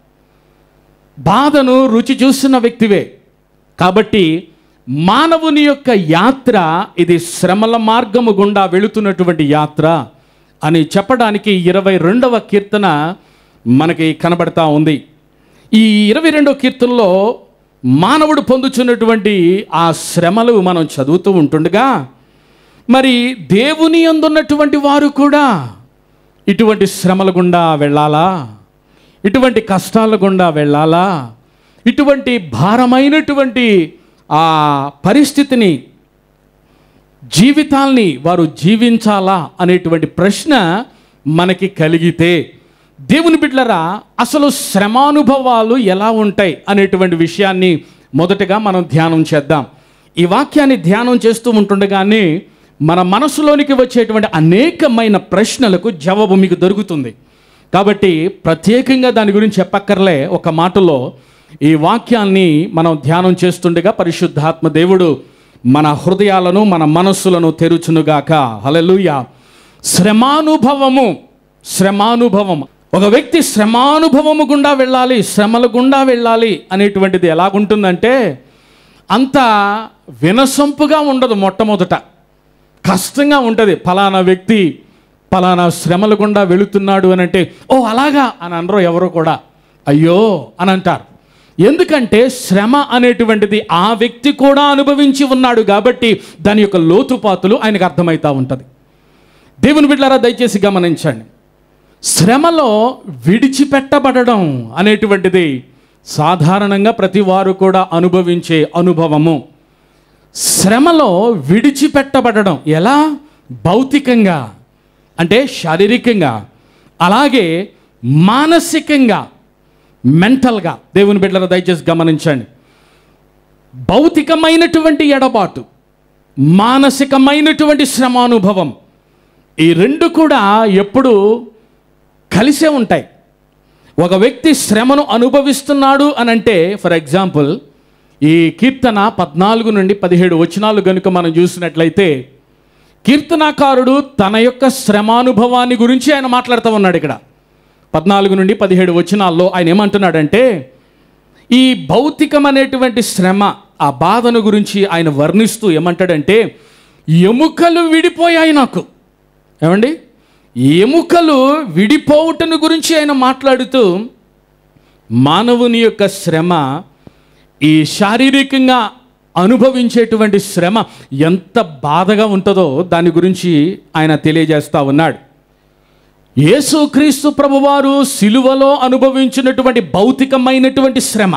బాధను రుచి చూసిన వ్యక్తివే కాబట్టి మానవుని యొక్క యాత్ర ఇది శ్రమల మార్గము గుండా వెళుతున్నటువంటి యాత్ర అని చెప్పడానికి ఇరవై రెండవ కీర్తన మనకి కనబడతా ఉంది ఈ ఇరవై రెండవ కీర్తనలో మానవుడు పొందుచున్నటువంటి ఆ శ్రమలు మనం చదువుతూ ఉంటుండగా మరి దేవుని అందున్నటువంటి వారు కూడా ఇటువంటి శ్రమల గుండా వెళ్ళాలా ఇటువంటి కష్టాల గుండా వెళ్ళాలా ఇటువంటి భారమైనటువంటి ఆ పరిస్థితిని జీవితాల్ని వారు జీవించాలా అనేటువంటి ప్రశ్న మనకి కలిగితే దేవుని బిడ్డలరా అసలు శ్రమానుభవాలు ఎలా ఉంటాయి అనేటువంటి విషయాన్ని మొదటగా మనం ధ్యానం చేద్దాం ఈ వాక్యాన్ని ధ్యానం చేస్తూ ఉంటుండగానే మన మనసులోనికి వచ్చేటువంటి అనేకమైన ప్రశ్నలకు జవాబు మీకు దొరుకుతుంది కాబట్టి ప్రత్యేకంగా దాని గురించి చెప్పక్కర్లే ఒక మాటలో ఈ వాక్యాన్ని మనం ధ్యానం చేస్తుండగా పరిశుద్ధాత్మ దేవుడు మన హృదయాలను మన మనస్సులను తెరుచునుగాక హల్లెలూయా శ్రమానుభవము శ్రమానుభవం ఒక వ్యక్తి శ్రమానుభవము గుండా వెళ్ళాలి శ్రమల గుండా వెళ్ళాలి అనేటువంటిది ఎలాగుంటుందంటే అంత వినసొంపుగా ఉండదు మొట్టమొదట కష్టంగా ఉంటుంది ఫలానా వ్యక్తి ఫలానా శ్రమల గుండా వెళుతున్నాడు అని అంటే ఓ అలాగా అని అనరు ఎవరు కూడా అయ్యో అని అంటారు ఎందుకంటే శ్రమ అనేటువంటిది ఆ వ్యక్తి కూడా అనుభవించి ఉన్నాడు కాబట్టి దాని యొక్క లోతుపాతులు ఆయనకు అర్థమవుతూ ఉంటుంది దేవుని బిడ్డారా దయచేసి గమనించండి శ్రమలో విడిచిపెట్టబడడం అనేటువంటిది సాధారణంగా ప్రతి వారు కూడా అనుభవించే అనుభవము శ్రమలో విడిచిపెట్టబడడం ఎలా భౌతికంగా అంటే శారీరకంగా అలాగే మానసికంగా మెంటల్గా దేవుని బిడ్డల దయచేసి గమనించండి భౌతికమైనటువంటి ఎడబాటు మానసికమైనటువంటి శ్రమానుభవం ఈ రెండు కూడా ఎప్పుడు కలిసే ఉంటాయి ఒక వ్యక్తి శ్రమను అనుభవిస్తున్నాడు అని అంటే ఫర్ ఎగ్జాంపుల్ ఈ కీర్తన పద్నాలుగు నుండి పదిహేడు వచనాలు కనుక మనం చూసినట్లయితే కీర్తనాకారుడు తన యొక్క శ్రమానుభవాన్ని గురించి ఆయన మాట్లాడుతూ ఉన్నాడు ఇక్కడ పద్నాలుగు నుండి పదిహేడు వచనాల్లో ఆయన ఏమంటున్నాడంటే ఈ భౌతికం అనేటువంటి శ్రమ ఆ బాధను గురించి ఆయన వర్ణిస్తూ ఏమంటాడంటే ఎముకలు విడిపోయాయి నాకు ఏమండి ఎముకలు విడిపోవుటను గురించి ఆయన మాట్లాడుతూ మానవుని యొక్క శ్రమ ఈ శారీరకంగా అనుభవించేటువంటి శ్రమ ఎంత బాధగా ఉంటుందో దాని గురించి ఆయన తెలియజేస్తా ఉన్నాడు యేసుక్రీస్తు ప్రభువారు సిలువలో అనుభవించినటువంటి భౌతికమైనటువంటి శ్రమ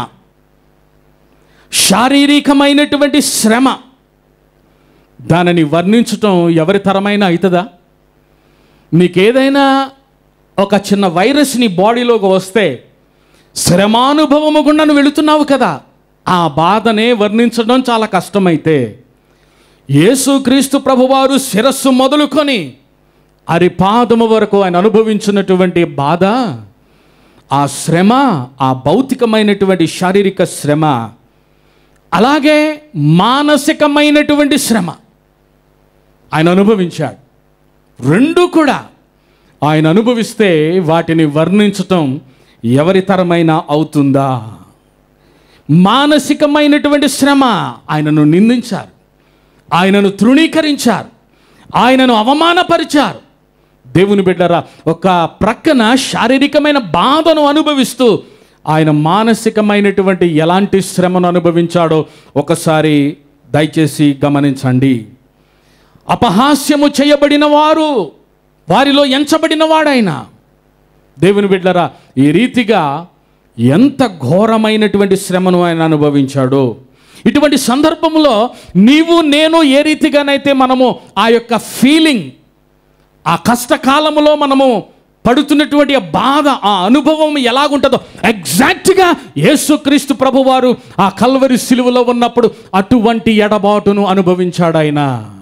శారీరకమైనటువంటి శ్రమ దానిని వర్ణించటం ఎవరి తరమైనా అవుతుందా మీకేదైనా ఒక చిన్న వైరస్ నీ బాడీలోకి వస్తే శ్రమానుభవము గుండా నువ్వు వెళుతున్నావు కదా ఆ బాధనే వర్ణించడం చాలా కష్టమైతే యేసుక్రీస్తు ప్రభువారు శిరస్సు మొదలుకొని అరిపాదము వరకు ఆయన అనుభవించినటువంటి బాధ ఆ శ్రమ ఆ భౌతికమైనటువంటి శారీరక శ్రమ అలాగే మానసికమైనటువంటి శ్రమ ఆయన అనుభవించాడు రెండు కూడా ఆయన అనుభవిస్తే వాటిని వర్ణించటం ఎవరి తరమైనా అవుతుందా మానసికమైనటువంటి శ్రమ ఆయనను నిందించారు ఆయనను తృణీకరించారు ఆయనను అవమానపరిచారు దేవుని బిడ్డరా ఒక ప్రక్కన శారీరకమైన బాధను అనుభవిస్తూ ఆయన మానసికమైనటువంటి ఎలాంటి శ్రమను అనుభవించాడో ఒకసారి దయచేసి గమనించండి అపహాస్యము చేయబడిన వారు వారిలో ఎంచబడిన వాడైన దేవుని బిడ్డరా ఈ రీతిగా ఎంత ఘోరమైనటువంటి శ్రమను ఆయన అనుభవించాడో ఇటువంటి సందర్భంలో నీవు నేను ఏ రీతిగానైతే మనము ఆ యొక్క ఫీలింగ్ ఆ కష్టకాలములో మనము పడుతున్నటువంటి ఆ బాధ ఆ అనుభవం ఎలాగుంటుందో ఎగ్జాక్ట్గా యేసుక్రీస్తు ప్రభువారు ఆ కల్వరి సిలువలో ఉన్నప్పుడు అటువంటి ఎడబాటును అనుభవించాడు ఆయన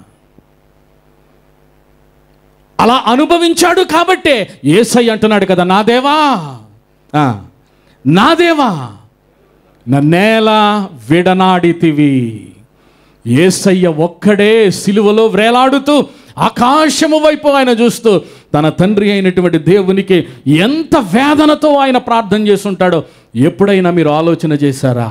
అలా అనుభవించాడు కాబట్టే ఏసై అంటున్నాడు కదా నా దేవా ఆ, నా దేవా నన్నేలా విడనాడితివి ఏసయ్య ఒక్కడే సిలువలో వ్రేలాడుతూ ఆకాశము వైపు ఆయన చూస్తూ తన తండ్రి అయినటువంటి దేవునికి ఎంత వేదనతో ఆయన ప్రార్థన చేస్తుంటాడో ఎప్పుడైనా మీరు ఆలోచన చేశారా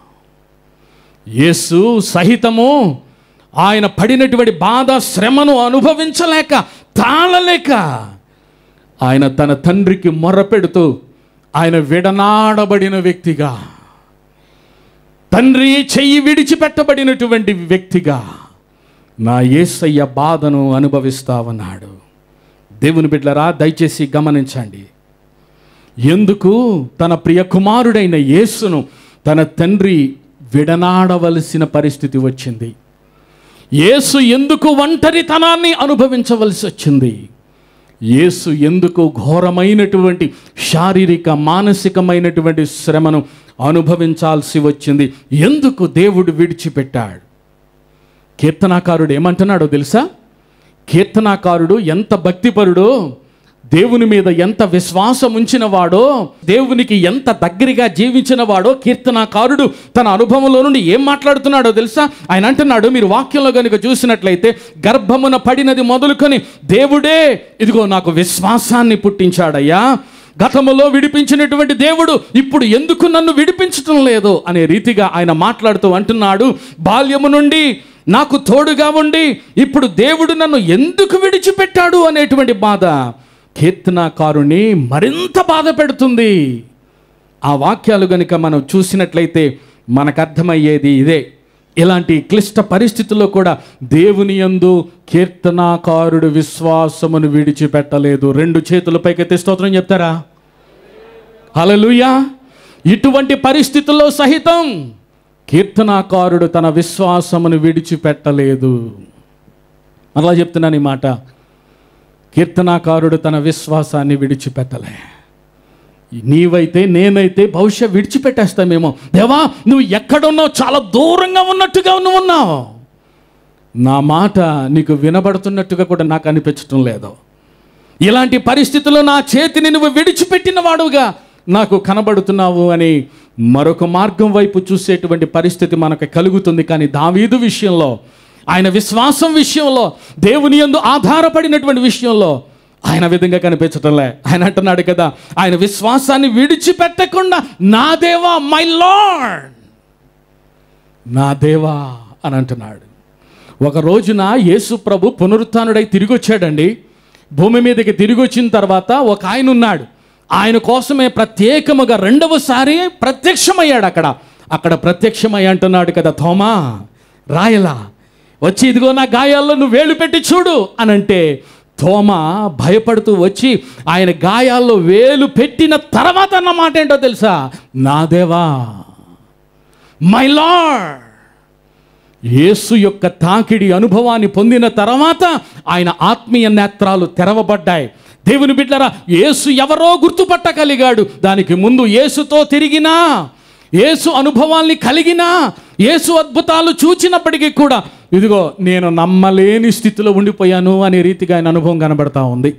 యేసు సహితము ఆయన పడినటువంటి బాధ శ్రమను అనుభవించలేక తాళలేక ఆయన తన తండ్రికి మొర్రపెడుతూ ఆయన విడనాడబడిన వ్యక్తిగా తండ్రి చెయ్యి విడిచిపెట్టబడినటువంటి వ్యక్తిగా నా యేసయ్య బాధను అనుభవిస్తావన్నాడు దేవుని బిడ్డలరా దయచేసి గమనించండి ఎందుకు తన ప్రియ కుమారుడైన యేసును తన తండ్రి విడనాడవలసిన పరిస్థితి వచ్చింది యేసు ఎందుకు ఒంటరితనాన్ని అనుభవించవలసి వచ్చింది యేసు ఎందుకు ఘోరమైనటువంటి శారీరక మానసికమైనటువంటి శ్రమను అనుభవించాల్సి వచ్చింది ఎందుకు దేవుడు విడిచిపెట్టాడు కీర్తనాకారుడు ఏమంటున్నాడో తెలుసా కీర్తనాకారుడు ఎంత భక్తిపరుడో దేవుని మీద ఎంత విశ్వాసం ఉంచిన వాడో దేవునికి ఎంత దగ్గరగా జీవించిన వాడో కీర్తనాకారుడు తన అనుభవంలో నుండి ఏం మాట్లాడుతున్నాడో తెలుసా ఆయన అంటున్నాడు మీరు వాక్యంలో కనుక చూసినట్లయితే గర్భమున పడినది మొదలుకొని దేవుడే ఇదిగో నాకు విశ్వాసాన్ని పుట్టించాడయ్యా గతములో విడిపించినటువంటి దేవుడు ఇప్పుడు ఎందుకు నన్ను విడిపించటం లేదు అనే రీతిగా ఆయన మాట్లాడుతూ అంటున్నాడు బాల్యము నుండి నాకు తోడుగా ఉండి ఇప్పుడు దేవుడు నన్ను ఎందుకు విడిచిపెట్టాడు అనేటువంటి బాధ కీర్తనాకారుని మరింత బాధ పెడుతుంది ఆ వాక్యాలు గనుక మనం చూసినట్లయితే మనకు అర్థమయ్యేది ఇదే ఇలాంటి క్లిష్ట పరిస్థితుల్లో కూడా దేవుని యందు కీర్తనాకారుడు విశ్వాసమును విడిచిపెట్టలేదు రెండు చేతుల పైకెత్తి స్తోత్రం చెప్తారా హల్లెలూయా ఇటువంటి పరిస్థితుల్లో సహితం కీర్తనాకారుడు తన విశ్వాసమును విడిచిపెట్టలేదు అలా చెప్తున్నాను ఈ మాట కీర్తనాకారుడు తన విశ్వాసాన్ని విడిచిపెట్టలే నీవైతే నేనైతే బహుశా విడిచిపెట్టేస్తామేమో దేవా నువ్వు ఎక్కడున్నావు చాలా దూరంగా ఉన్నట్టుగా నువ్వు ఉన్నావు నా మాట నీకు వినబడుతున్నట్టుగా కూడా నాకు అనిపించటం లేదు ఇలాంటి పరిస్థితుల్లో నా చేతిని నువ్వు విడిచిపెట్టిన వాడుగా నాకు కనబడుతున్నావు అని మరొక మార్గం వైపు చూసేటువంటి పరిస్థితి మనకు కలుగుతుంది కానీ దావీదు విషయంలో ఆయన విశ్వాసం విషయంలో దేవుని యందు ఆధారపడినటువంటి విషయంలో ఆయన విధంగా కనిపించటంలే ఆయన అంటున్నాడు కదా ఆయన విశ్వాసాన్ని విడిచిపెట్టకుండా నా దేవా మై లార్డ్ నా దేవా అని అంటున్నాడు ఒక రోజున యేసు ప్రభు పునరుత్డై తిరిగి వచ్చాడండి భూమి మీదకి తిరిగి వచ్చిన తర్వాత ఒక ఆయన ఉన్నాడు ఆయన కోసమే ప్రత్యేకముగా రెండవసారి ప్రత్యక్షమయ్యాడు అక్కడ అక్కడ ప్రత్యక్షమై అంటున్నాడు కదా థోమా రాయలా వచ్చి ఇదిగో నా గాయాల్లో నువ్వు వేలు పెట్టి చూడు అని అంటే థోమ భయపడుతూ వచ్చి ఆయన గాయాల్లో వేలు పెట్టిన తర్వాత అన్న మాట ఏంటో తెలుసా నా దేవా మై లార్డ్ యేసు యొక్క తాకిడి అనుభవాన్ని పొందిన తర్వాత ఆయన ఆత్మీయ నేత్రాలు తెరవబడ్డాయి దేవుని బిడ్డరా యేసు ఎవరో గుర్తుపట్టగలిగాడు దానికి ముందు యేసుతో తిరిగినా యేసు అనుభవాల్ని కలిగినా యేసు అద్భుతాలు చూచినప్పటికీ కూడా ఇదిగో నేను నమ్మలేని స్థితిలో ఉండిపోయాను అనే రీతిగా ఆయన అనుభవం కనబడతా ఉంది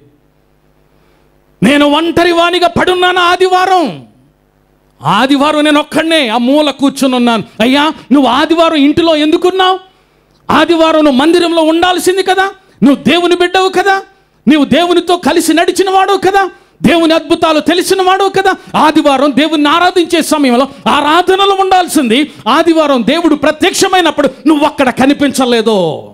నేను ఒంటరి వానిగా పడున్నాను ఆదివారం ఆదివారం నేను ఒక్కడనే ఆ మూల కూర్చుని ఉన్నాను అయ్యా నువ్వు ఆదివారం ఇంటిలో ఎందుకున్నావు ఆదివారం నువ్వు మందిరంలో ఉండాల్సింది కదా నువ్వు దేవుని బిడ్డవు కదా నీవు దేవునితో కలిసి నడిచిన వాడవు కదా దేవుని అద్భుతాలు తెలిసిన వాడవు కదా ఆదివారం దేవుని ఆరాధించే సమయంలో ఆరాధనలో ఉండాల్సింది ఆదివారం దేవుడు ప్రత్యక్షమైనప్పుడు నువ్వు అక్కడ కనిపించలేదు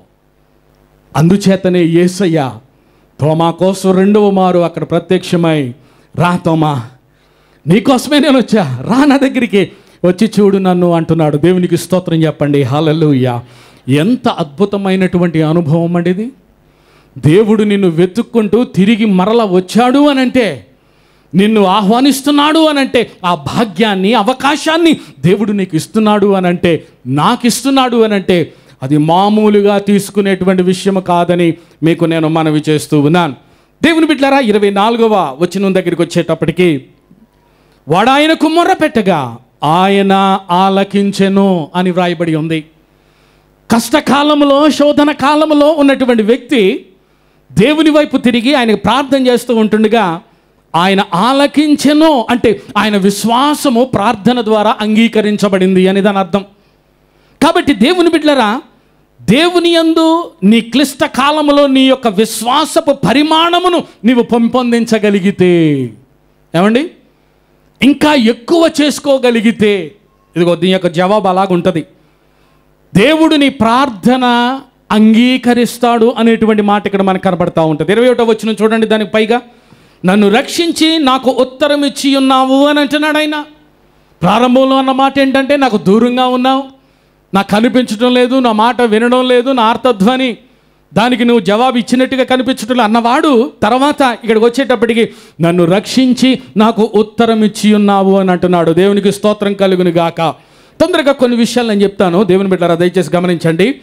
అందుచేతనే యేసయ్య తోమా కోసం రెండవ మారు అక్కడ ప్రత్యక్షమై రా తోమా నీకోసమే నేను వచ్చా రా నా దగ్గరికి వచ్చి చూడు నన్ను అంటున్నాడు దేవునికి స్తోత్రం చెప్పండి హాలలుయ్య ఎంత అద్భుతమైనటువంటి అనుభవం అండి ఇది దేవుడు నిన్ను వెతుక్కుంటూ తిరిగి మరల వచ్చాడు అని అంటే నిన్ను ఆహ్వానిస్తున్నాడు అని అంటే ఆ భాగ్యాన్ని అవకాశాన్ని దేవుడు నీకు ఇస్తున్నాడు అని అంటే నాకు ఇస్తున్నాడు అని అంటే అది మామూలుగా తీసుకునేటువంటి విషయం కాదని మీకు నేను మనవి చేస్తూ ఉన్నాను దేవుని బిడ్డలారా ఇరవై నాలుగవ వచ్చిన దగ్గరికి వచ్చేటప్పటికి వాడాయనకు మొర్ర పెట్టగా ఆయన ఆలకించెను అని వ్రాయబడి ఉంది కష్టకాలంలో శోధన కాలంలో ఉన్నటువంటి వ్యక్తి దేవుని వైపు తిరిగి ఆయనకు ప్రార్థన చేస్తూ ఉంటుండగా ఆయన ఆలకించెను అంటే ఆయన విశ్వాసము ప్రార్థన ద్వారా అంగీకరించబడింది అని దాని అర్థం కాబట్టి దేవుని బిడ్డలరా దేవుని యందు నీ క్లిష్ట కాలంలో నీ యొక్క విశ్వాసపు పరిమాణమును నీవు పెంపొందించగలిగితే ఏమండి ఇంకా ఎక్కువ చేసుకోగలిగితే ఇదిగో దీని యొక్క జవాబు అలాగుంటుంది దేవుడు నీ ప్రార్థన అంగీకరిస్తాడు అనేటువంటి మాట ఇక్కడ మనకు కనబడతా ఉంటుంది ఇరవై ఒకటో వచ్చిన చూడండి దానికి పైగా నన్ను రక్షించి నాకు ఉత్తరం ఇచ్చి ఉన్నావు అని అంటున్నాడు ఆయన ప్రారంభంలో అన్న మాట ఏంటంటే నాకు దూరంగా ఉన్నావు నాకు కనిపించడం లేదు నా మాట వినడం లేదు నా అర్థధ్వని దానికి నువ్వు జవాబు ఇచ్చినట్టుగా కనిపించడం లేదు అన్నవాడు తర్వాత ఇక్కడికి వచ్చేటప్పటికి నన్ను రక్షించి నాకు ఉత్తరం ఇచ్చి ఉన్నావు అని అంటున్నాడు దేవునికి స్తోత్రం కలుగును గాక తొందరగా కొన్ని విషయాలు నేను చెప్తాను దేవుని బిడ్డారా దయచేసి గమనించండి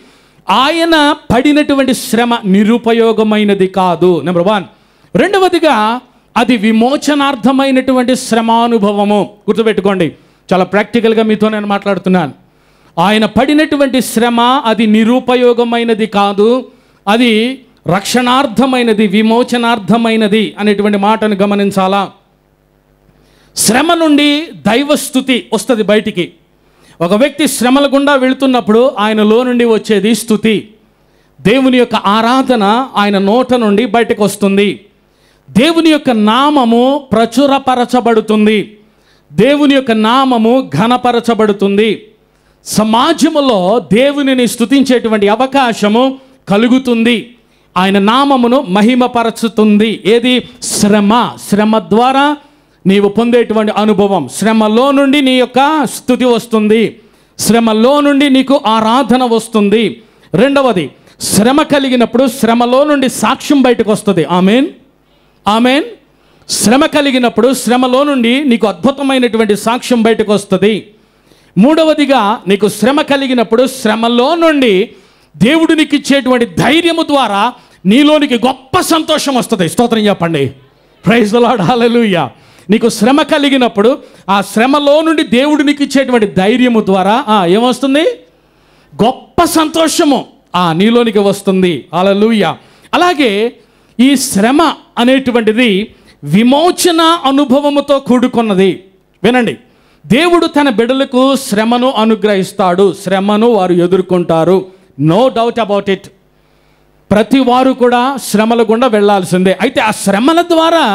ఆయన పడినటువంటి శ్రమ నిరుపయోగమైనది కాదు నెంబర్ వన్ రెండవదిగా అది విమోచనార్థమైనటువంటి శ్రమానుభవము గుర్తుపెట్టుకోండి చాలా ప్రాక్టికల్గా మీతో నేను మాట్లాడుతున్నాను ఆయన పడినటువంటి శ్రమ అది నిరుపయోగమైనది కాదు అది రక్షణార్థమైనది విమోచనార్థమైనది అనేటువంటి మాటను గమనించాలా శ్రమ నుండి దైవస్థుతి వస్తుంది బయటికి ఒక వ్యక్తి శ్రమల గుండా వెళుతున్నప్పుడు ఆయనలో నుండి వచ్చేది స్థుతి దేవుని యొక్క ఆరాధన ఆయన నోట నుండి బయటకు వస్తుంది దేవుని యొక్క నామము ప్రచురపరచబడుతుంది దేవుని యొక్క నామము ఘనపరచబడుతుంది సమాజములో దేవునిని స్తుతించేటువంటి అవకాశము కలుగుతుంది ఆయన నామమును మహిమపరచుతుంది ఏది శ్రమ శ్రమ ద్వారా నీవు పొందేటువంటి అనుభవం శ్రమలో నుండి నీ యొక్క స్థుతి వస్తుంది శ్రమలో నుండి నీకు ఆరాధన వస్తుంది రెండవది శ్రమ కలిగినప్పుడు శ్రమలో నుండి సాక్ష్యం బయటకు వస్తుంది ఆమెన్ ఆమెన్ శ్రమ కలిగినప్పుడు శ్రమలో నుండి నీకు అద్భుతమైనటువంటి సాక్ష్యం బయటకు వస్తుంది మూడవదిగా నీకు శ్రమ కలిగినప్పుడు శ్రమలో నుండి దేవుడు నీకు ఇచ్చేటువంటి ధైర్యము ద్వారా నీలోనికి గొప్ప సంతోషం వస్తుంది స్తోత్రం చెప్పండి ప్రైజ్ లాడ్ హల్లెలూయా నీకు శ్రమ కలిగినప్పుడు ఆ శ్రమలో నుండి దేవుడు నీకు ఇచ్చేటువంటి ధైర్యము ద్వారా ఆ, ఏమొస్తుంది గొప్ప సంతోషము ఆ నీలోనికి వస్తుంది అలలుయ అలాగే ఈ శ్రమ అనేటువంటిది విమోచన అనుభవముతో కూడుకున్నది వినండి దేవుడు తన బిడ్డలకు శ్రమను అనుగ్రహిస్తాడు శ్రమను వారు ఎదుర్కొంటారు నో డౌట్ అబౌట్ ఇట్ ప్రతి వారు కూడా శ్రమల గుండా వెళ్ళాల్సిందే అయితే ఆ శ్రమల ద్వారా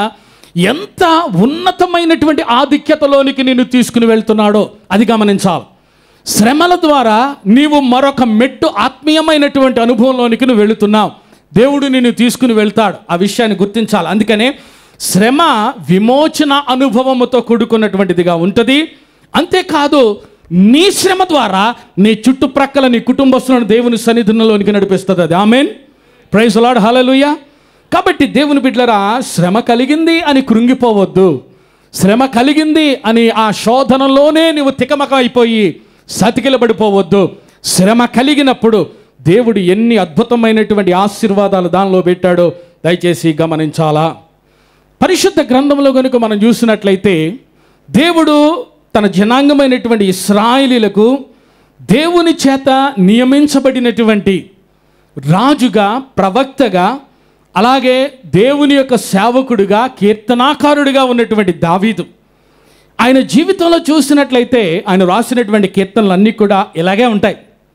ఎంత ఉన్నతమైనటువంటి ఆధిక్యతలోనికి నిన్ను తీసుకుని వెళ్తున్నాడో అది గమనించాలి శ్రమల ద్వారా నీవు మరొక మెట్టు ఆత్మీయమైనటువంటి అనుభవంలోనికి నువ్వు వెళుతున్నావు దేవుడు నిన్ను తీసుకుని వెళ్తాడు ఆ విషయాన్ని గుర్తించాలి అందుకనే శ్రమ విమోచన అనుభవముతో కూడుకున్నటువంటిదిగా ఉంటుంది అంతేకాదు నీ శ్రమ ద్వారా నీ చుట్టుప్రక్కల నీ కుటుంబస్తులను దేవుని సన్నిధిలోనికి నడిపిస్తుంది అది ఆమెన్ ప్రైజ్ లాడ్ హలలుయా కాబట్టి దేవుని బిడ్డలరా శ్రమ కలిగింది అని కృంగిపోవద్దు శ్రమ కలిగింది అని ఆ శోధనలోనే నువ్వు తికమక అయిపోయి సతికిలబడిపోవద్దు శ్రమ కలిగినప్పుడు దేవుడు ఎన్ని అద్భుతమైనటువంటి ఆశీర్వాదాలు దానిలో పెట్టాడో దయచేసి గమనించాలా పరిశుద్ధ గ్రంథంలో కనుక మనం చూసినట్లయితే దేవుడు తన జనాంగమైనటువంటి ఇస్రాయిలీలకు దేవుని చేత నియమించబడినటువంటి రాజుగా ప్రవక్తగా అలాగే దేవుని యొక్క సేవకుడిగా కీర్తనాకారుడిగా ఉన్నటువంటి దావీదు ఆయన జీవితంలో చూసినట్లయితే ఆయన రాసినటువంటి కీర్తనలు అన్నీ కూడా ఇలాగే ఉంటాయి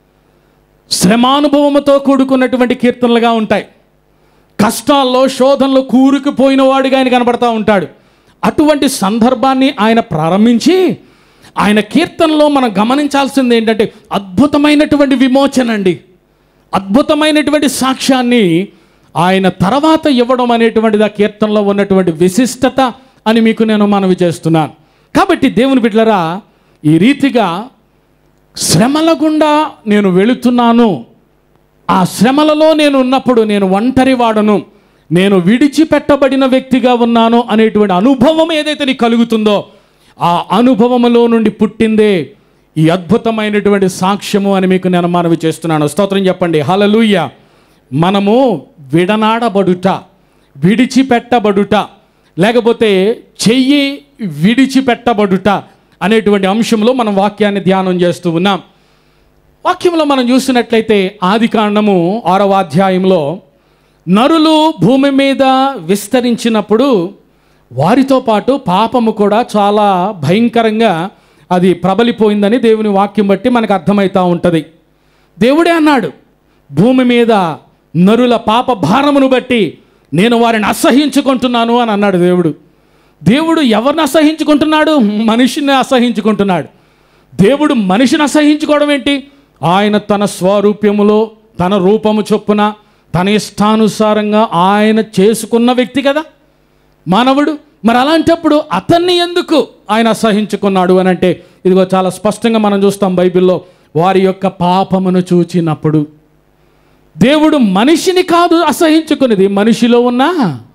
శ్రమానుభవముతో కూడుకున్నటువంటి కీర్తనలుగా ఉంటాయి కష్టాల్లో శోధనలో కూరుకుపోయిన వాడిగా ఆయన కనబడతా ఉంటాడు అటువంటి సందర్భాన్ని ఆయన ప్రారంభించి ఆయన కీర్తనలో మనం గమనించాల్సింది ఏంటంటే అద్భుతమైనటువంటి విమోచన అండి అద్భుతమైనటువంటి సాక్ష్యాన్ని ఆయన తర్వాత ఇవ్వడం అనేటువంటిది ఆ కీర్తనలో ఉన్నటువంటి విశిష్టత అని మీకు నేను మనవి చేస్తున్నాను కాబట్టి దేవుని బిడ్డలరా ఈ రీతిగా శ్రమల గుండా నేను వెళుతున్నాను ఆ శ్రమలలో నేను ఉన్నప్పుడు నేను ఒంటరి వాడను నేను విడిచిపెట్టబడిన వ్యక్తిగా ఉన్నాను అనేటువంటి అనుభవం ఏదైతే నీకు కలుగుతుందో ఆ అనుభవములో నుండి పుట్టిందే ఈ అద్భుతమైనటువంటి సాక్ష్యము అని మీకు నేను మనవి చేస్తున్నాను స్తోత్రం చెప్పండి హలలుయ్య మనము విడనాడబడుట విడిచిపెట్టబడుట లేకపోతే చెయ్యి విడిచిపెట్టబడుట అనేటువంటి అంశంలో మనం వాక్యాన్ని ధ్యానం చేస్తూ ఉన్నాం వాక్యంలో మనం చూసినట్లయితే ఆది కాండము ఆరవ అధ్యాయంలో నరులు భూమి మీద విస్తరించినప్పుడు వారితో పాటు పాపము కూడా చాలా భయంకరంగా అది ప్రబలిపోయిందని దేవుని వాక్యం బట్టి మనకు అర్థమవుతూ ఉంటుంది దేవుడే అన్నాడు భూమి మీద నరుల పాప భారమును బట్టి నేను వారిని అసహించుకుంటున్నాను అని అన్నాడు దేవుడు దేవుడు ఎవరిని అసహించుకుంటున్నాడు మనిషిని అసహించుకుంటున్నాడు దేవుడు మనిషిని అసహించుకోవడం ఏంటి ఆయన తన స్వరూప్యములో తన రూపము చొప్పున తన ఇష్టానుసారంగా ఆయన చేసుకున్న వ్యక్తి కదా మానవుడు మరి అలాంటప్పుడు అతన్ని ఎందుకు ఆయన అసహించుకున్నాడు అని అంటే ఇదిగో చాలా స్పష్టంగా మనం చూస్తాం బైబిల్లో వారి యొక్క పాపమును చూచినప్పుడు దేవుడు మనిషిని కాదు అసహించుకునేది మనిషిలో ఉన్న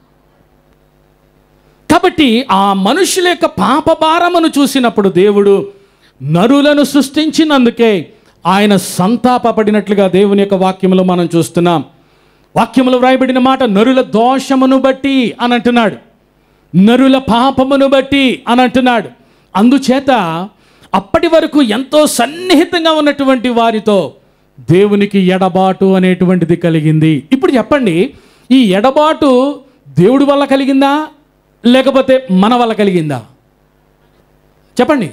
కాబట్టి ఆ మనుషుల యొక్క పాప భారమును చూసినప్పుడు దేవుడు నరులను సృష్టించినందుకే ఆయన సంతాపపడినట్లుగా దేవుని యొక్క వాక్యములో మనం చూస్తున్నాం వాక్యములో వ్రాయబడిన మాట నరుల దోషమును బట్టి అని అంటున్నాడు నరుల పాపమును బట్టి అని అంటున్నాడు అందుచేత అప్పటి వరకు ఎంతో సన్నిహితంగా ఉన్నటువంటి వారితో దేవునికి ఎడబాటు అనేటువంటిది కలిగింది ఇప్పుడు చెప్పండి ఈ ఎడబాటు దేవుడి వల్ల కలిగిందా లేకపోతే మన వల్ల కలిగిందా చెప్పండి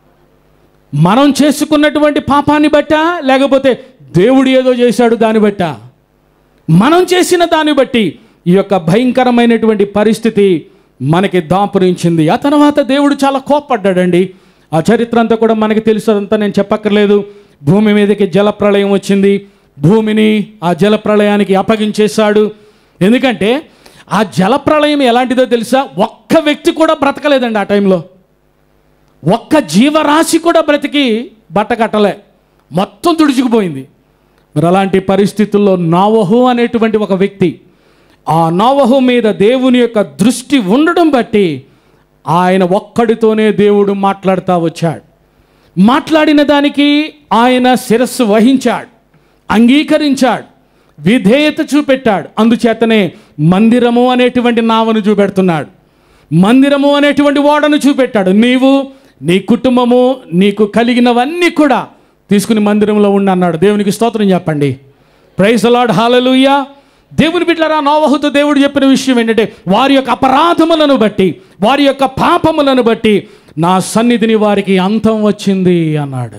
మనం చేసుకున్నటువంటి పాపాన్ని బట్టా లేకపోతే దేవుడు ఏదో చేశాడు దాన్ని బట్టా మనం చేసిన దాన్ని బట్టి ఈ యొక్క భయంకరమైనటువంటి పరిస్థితి మనకి దాపురించింది ఆ తర్వాత దేవుడు చాలా కోప్పడ్డాడండి ఆ చరిత్ర అంతా కూడా మనకి తెలుసు అదంతా నేను చెప్పక్కర్లేదు భూమి మీదకి జలప్రళయం వచ్చింది భూమిని ఆ జలప్రళయానికి అప్పగించేశాడు ఎందుకంటే ఆ జలప్రళయం ఎలాంటిదో తెలుసా ఒక్క వ్యక్తి కూడా బ్రతకలేదండి ఆ టైంలో ఒక్క జీవరాశి కూడా బ్రతికి బట్ట కట్టలే మొత్తం తుడుచుకుపోయింది మరి అలాంటి పరిస్థితుల్లో నావహు అనేటువంటి ఒక వ్యక్తి ఆ నావహు మీద దేవుని యొక్క దృష్టి ఉండడం బట్టి ఆయన ఒక్కడితోనే దేవుడు మాట్లాడుతూ వచ్చాడు మాట్లాడిన దానికి ఆయన శిరస్సు వహించాడు అంగీకరించాడు విధేయత చూపెట్టాడు అందుచేతనే మందిరము అనేటువంటి నావను చూపెడుతున్నాడు మందిరము అనేటువంటి ఓడను చూపెట్టాడు నీవు నీ కుటుంబము నీకు కలిగినవన్నీ కూడా తీసుకుని మందిరంలో ఉండి అన్నాడు దేవునికి స్తోత్రం చెప్పండి ప్రైజ్ లార్డ్ హాలలుయ్యా దేవుని బిడ్డరా నోవహుతో దేవుడు చెప్పిన విషయం ఏంటంటే వారి యొక్క అపరాధములను బట్టి వారి యొక్క పాపములను బట్టి నా సన్నిధిని వారికి అంతం వచ్చింది అన్నాడు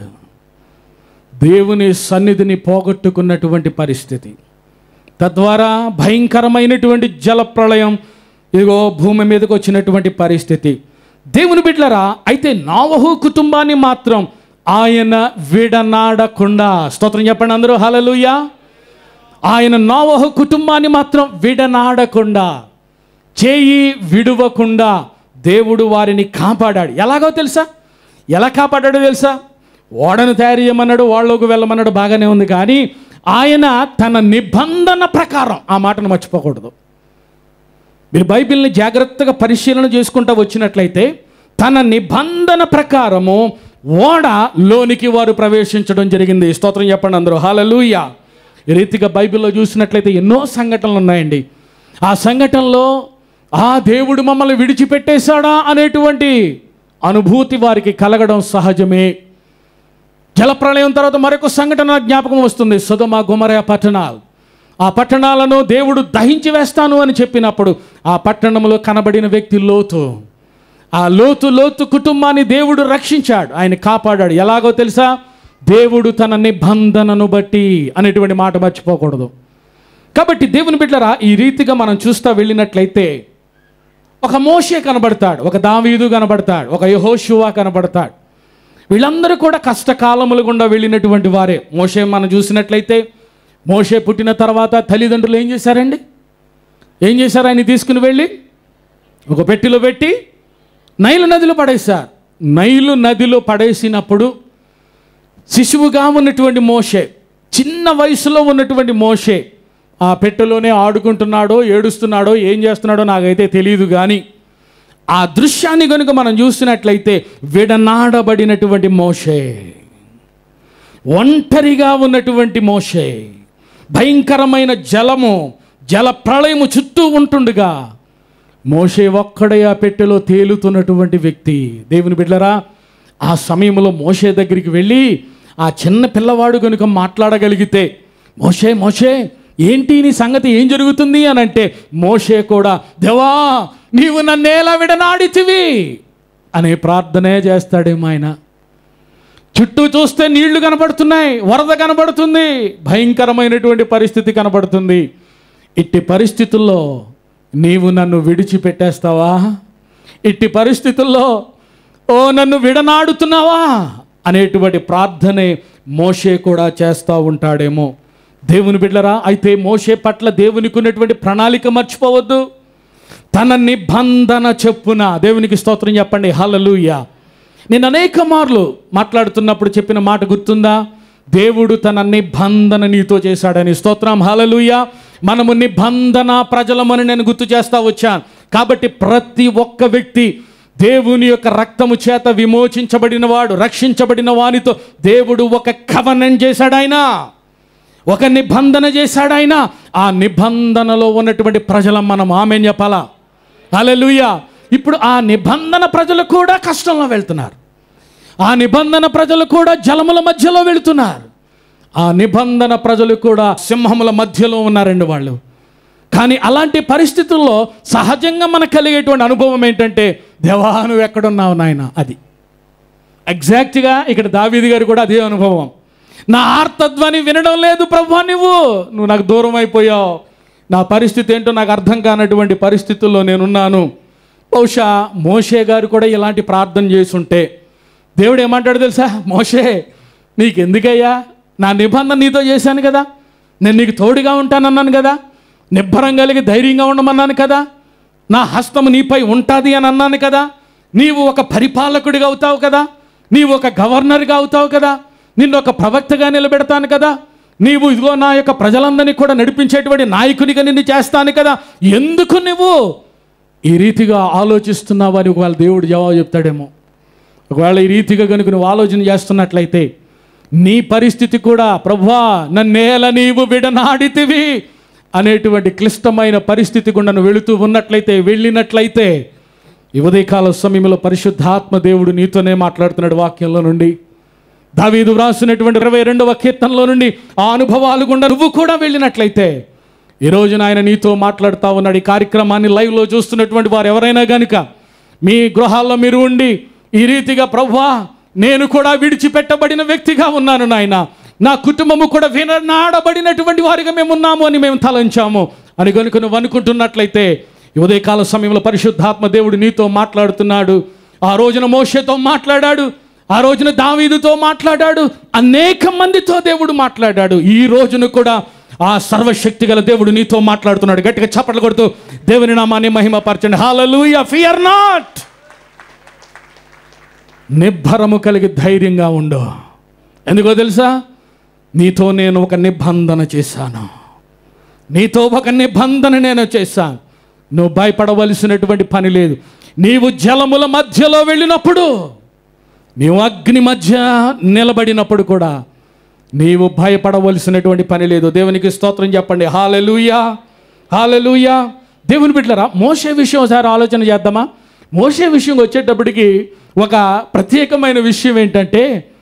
దేవుని సన్నిధిని పోగొట్టుకున్నటువంటి పరిస్థితి తద్వారా భయంకరమైనటువంటి జల ప్రళయం ఇదిగో భూమి మీదకి వచ్చినటువంటి పరిస్థితి దేవుని బిడ్డలరా అయితే నావహు కుటుంబాన్ని మాత్రం ఆయన విడనాడకుండా స్తోత్రం చెప్పండి అందరూ హలలుయా ఆయన నోవహు కుటుంబాన్ని మాత్రం విడనాడకుండా చేయి విడువకుండా దేవుడు వారిని కాపాడాడు ఎలాగో తెలుసా ఎలా కాపాడాడో తెలుసా ఓడను తయారు చేయమన్నాడు వాళ్ళలోకి వెళ్ళమన్నాడు బాగానే ఉంది కానీ ఆయన తన నిబంధన ప్రకారం ఆ మాటను మర్చిపోకూడదు మీరు బైబిల్ని జాగ్రత్తగా పరిశీలన చేసుకుంటూ వచ్చినట్లయితే తన నిబంధన ప్రకారము ఓడ లోనికి వారు ప్రవేశించడం జరిగింది స్తోత్రం చెప్పండి అందరూ హాలలుయ ఈ రీతిగా బైబిల్లో చూసినట్లయితే ఎన్నో సంఘటనలు ఉన్నాయండి ఆ సంఘటనలో ఆ దేవుడు మమ్మల్ని విడిచిపెట్టేశాడా అనేటువంటి అనుభూతి వారికి కలగడం సహజమే జలప్రళయం తర్వాత మరొక సంఘటన జ్ఞాపకం వస్తుంది సుధమ గుమరయ పట్టణాలు ఆ పట్టణాలను దేవుడు దహించి వేస్తాను అని చెప్పినప్పుడు ఆ పట్టణంలో కనబడిన వ్యక్తి లోతు ఆ లోతు లోతు కుటుంబాన్ని దేవుడు రక్షించాడు ఆయన కాపాడాడు ఎలాగో తెలుసా దేవుడు తన నిబంధనను బట్టి అనేటువంటి మాట మర్చిపోకూడదు కాబట్టి దేవుని బిడ్డరా ఈ రీతిగా మనం చూస్తా వెళ్ళినట్లయితే ఒక మోషే కనబడతాడు ఒక దావీదు కనబడతాడు ఒక యహోషువా కనబడతాడు వీళ్ళందరూ కూడా కష్టకాలముల గుండా వెళ్ళినటువంటి వారే మోషే మనం చూసినట్లయితే మోషే పుట్టిన తర్వాత తల్లిదండ్రులు ఏం చేశారండి ఏం చేశారు ఆయన తీసుకుని వెళ్ళి ఒక పెట్టిలో పెట్టి నైలు నదిలో పడేశారు నైలు నదిలో పడేసినప్పుడు శిశువుగా ఉన్నటువంటి మోషే చిన్న వయసులో ఉన్నటువంటి మోషే ఆ పెట్టెలోనే ఆడుకుంటున్నాడో ఏడుస్తున్నాడో ఏం చేస్తున్నాడో నాకైతే తెలియదు కానీ ఆ దృశ్యాన్ని కనుక మనం చూసినట్లయితే విడనాడబడినటువంటి మోషే ఒంటరిగా ఉన్నటువంటి మోషే భయంకరమైన జలము జల ప్రళయము చుట్టూ ఉంటుండగా మోషే ఒక్కడే ఆ పెట్టెలో తేలుతున్నటువంటి వ్యక్తి దేవుని బిడ్డరా ఆ సమయంలో మోషే దగ్గరికి వెళ్ళి ఆ చిన్న పిల్లవాడు కనుక మాట్లాడగలిగితే మోషే మోషే ఏంటి నీ సంగతి ఏం జరుగుతుంది అని అంటే మోషే కూడా దేవా నీవు నన్నేలా విడనాడితివి అనే ప్రార్థనే చేస్తాడేమో ఆయన చుట్టూ చూస్తే నీళ్లు కనబడుతున్నాయి వరద కనబడుతుంది భయంకరమైనటువంటి పరిస్థితి కనబడుతుంది ఇట్టి పరిస్థితుల్లో నీవు నన్ను విడిచిపెట్టేస్తావా ఇట్టి పరిస్థితుల్లో ఓ నన్ను విడనాడుతున్నావా అనేటువంటి ప్రార్థనే మోషే కూడా చేస్తూ ఉంటాడేమో దేవుని బిడ్డరా అయితే మోషే పట్ల దేవునికి ఉన్నటువంటి ప్రణాళిక మర్చిపోవద్దు తన నిబంధన చెప్పున దేవునికి స్తోత్రం చెప్పండి హల్లెలూయా నేను అనేక మార్లు మాట్లాడుతున్నప్పుడు చెప్పిన మాట గుర్తుందా దేవుడు తన నిబంధన నీతో చేశాడని స్తోత్రం హలలుయ మనము నిబంధన ప్రజలమని నేను గుర్తు చేస్తా వచ్చాను కాబట్టి ప్రతి ఒక్క వ్యక్తి దేవుని యొక్క రక్తము చేత విమోచించబడిన వాడు రక్షించబడిన వానితో దేవుడు ఒక కవనం చేశాడు ఆయన ఒక నిబంధన చేశాడు ఆయన ఆ నిబంధనలో ఉన్నటువంటి ప్రజలం మనం ఆమె చెప్పాలా హల్లెలూయా ఇప్పుడు ఆ నిబంధన ప్రజలు కూడా కష్టంలో వెళ్తున్నారు ఆ నిబంధన ప్రజలు కూడా జలముల మధ్యలో వెళుతున్నారు ఆ నిబంధన ప్రజలు కూడా సింహముల మధ్యలో ఉన్నారండి వాళ్ళు కానీ అలాంటి పరిస్థితుల్లో సహజంగా మనకు కలిగేటువంటి అనుభవం ఏంటంటే దేవా నువ్వు ఎక్కడున్నావు నాయన అది ఎగ్జాక్ట్గా ఇక్కడ దావీది గారు కూడా అదే అనుభవం నా ఆర్తధ్వని వినడం లేదు ప్రభా నువ్వు నువ్వు నాకు దూరం అయిపోయావు నా పరిస్థితి ఏంటో నాకు అర్థం కానటువంటి పరిస్థితుల్లో నేనున్నాను బహుశా మోషే గారు కూడా ఇలాంటి ప్రార్థన చేసుంటే దేవుడు ఏమంటాడు తెలుసా మోషే నీకెందుకయ్యా నా నిబంధన నీతో చేశాను కదా నేను నీకు తోడుగా ఉంటానన్నాను కదా నిబ్బరం కలిగి ధైర్యంగా ఉండమన్నాను కదా నా హస్తము నీపై ఉంటుంది అని అన్నాను కదా నీవు ఒక పరిపాలకుడిగా అవుతావు కదా నీవు ఒక గవర్నర్గా అవుతావు కదా నిన్ను ఒక ప్రవక్తగా నిలబెడతాను కదా నీవు ఇదిగో నా యొక్క ప్రజలందరినీ కూడా నడిపించేటువంటి నాయకునిగా నిన్ను చేస్తాను కదా ఎందుకు నువ్వు ఈ రీతిగా ఆలోచిస్తున్నావు అని ఒకవేళ దేవుడు జవాబు చెప్తాడేమో ఒకవేళ ఈ రీతిగా కనుక నువ్వు ఆలోచన చేస్తున్నట్లయితే నీ పరిస్థితి కూడా ప్రభువా నన్నేల నీవు విడనాడితివి అనేటువంటి క్లిష్టమైన పరిస్థితి గుండా నువ్వు వెళుతూ ఉన్నట్లయితే వెళ్ళినట్లయితే ఈ ఉదయకాల సమయంలో పరిశుద్ధాత్మ దేవుడు నీతోనే మాట్లాడుతున్నాడు వాక్యంలో నుండి దావీదు వ్రాసినటువంటి ఇరవై రెండవ కీర్తనలో నుండి ఆ అనుభవాలు గుండా నువ్వు కూడా వెళ్ళినట్లయితే ఈ రోజున ఆయన నీతో మాట్లాడుతూ ఉన్నాడు ఈ కార్యక్రమాన్ని లైవ్లో చూస్తున్నటువంటి వారు ఎవరైనా గనుక మీ గృహాల్లో మీరు ఉండి ఈ రీతిగా ప్రవ్వా నేను కూడా విడిచిపెట్టబడిన వ్యక్తిగా ఉన్నాను నాయన నా కుటుంబము కూడా విననాడబడినటువంటి వారిగా మేము ఉన్నాము అని మేము తలంచాము అని కనుక నువ్వు అనుకుంటున్నట్లయితే ఈ ఉదయకాల సమయంలో పరిశుద్ధాత్మ దేవుడు నీతో మాట్లాడుతున్నాడు ఆ రోజున మోషతో మాట్లాడాడు ఆ రోజున దావీదుతో మాట్లాడాడు అనేక మందితో దేవుడు మాట్లాడాడు ఈ రోజున కూడా ఆ సర్వశక్తి గల దేవుడు నీతో మాట్లాడుతున్నాడు గట్టిగా చప్పట్లు కొడుతూ దేవుని నామాన్ని మహిమపరచండి హాలూయా ఫియర్ నాట్ నిబ్బరము కలిగి ధైర్యంగా ఉండు ఎందుకో తెలుసా నీతో నేను ఒక నిబంధన చేశాను నీతో ఒక నిబంధన నేను చేశాను నువ్వు భయపడవలసినటువంటి పని లేదు నీవు జలముల మధ్యలో వెళ్ళినప్పుడు నీవు అగ్ని మధ్య నిలబడినప్పుడు కూడా నీవు భయపడవలసినటువంటి పని లేదు దేవునికి స్తోత్రం చెప్పండి హాలెలూయా హాలెలూయా దేవుని బిడ్డలరా మోసే విషయం ఒకసారి ఆలోచన చేద్దామా మోసే విషయం వచ్చేటప్పటికి ఒక ప్రత్యేకమైన విషయం ఏంటంటే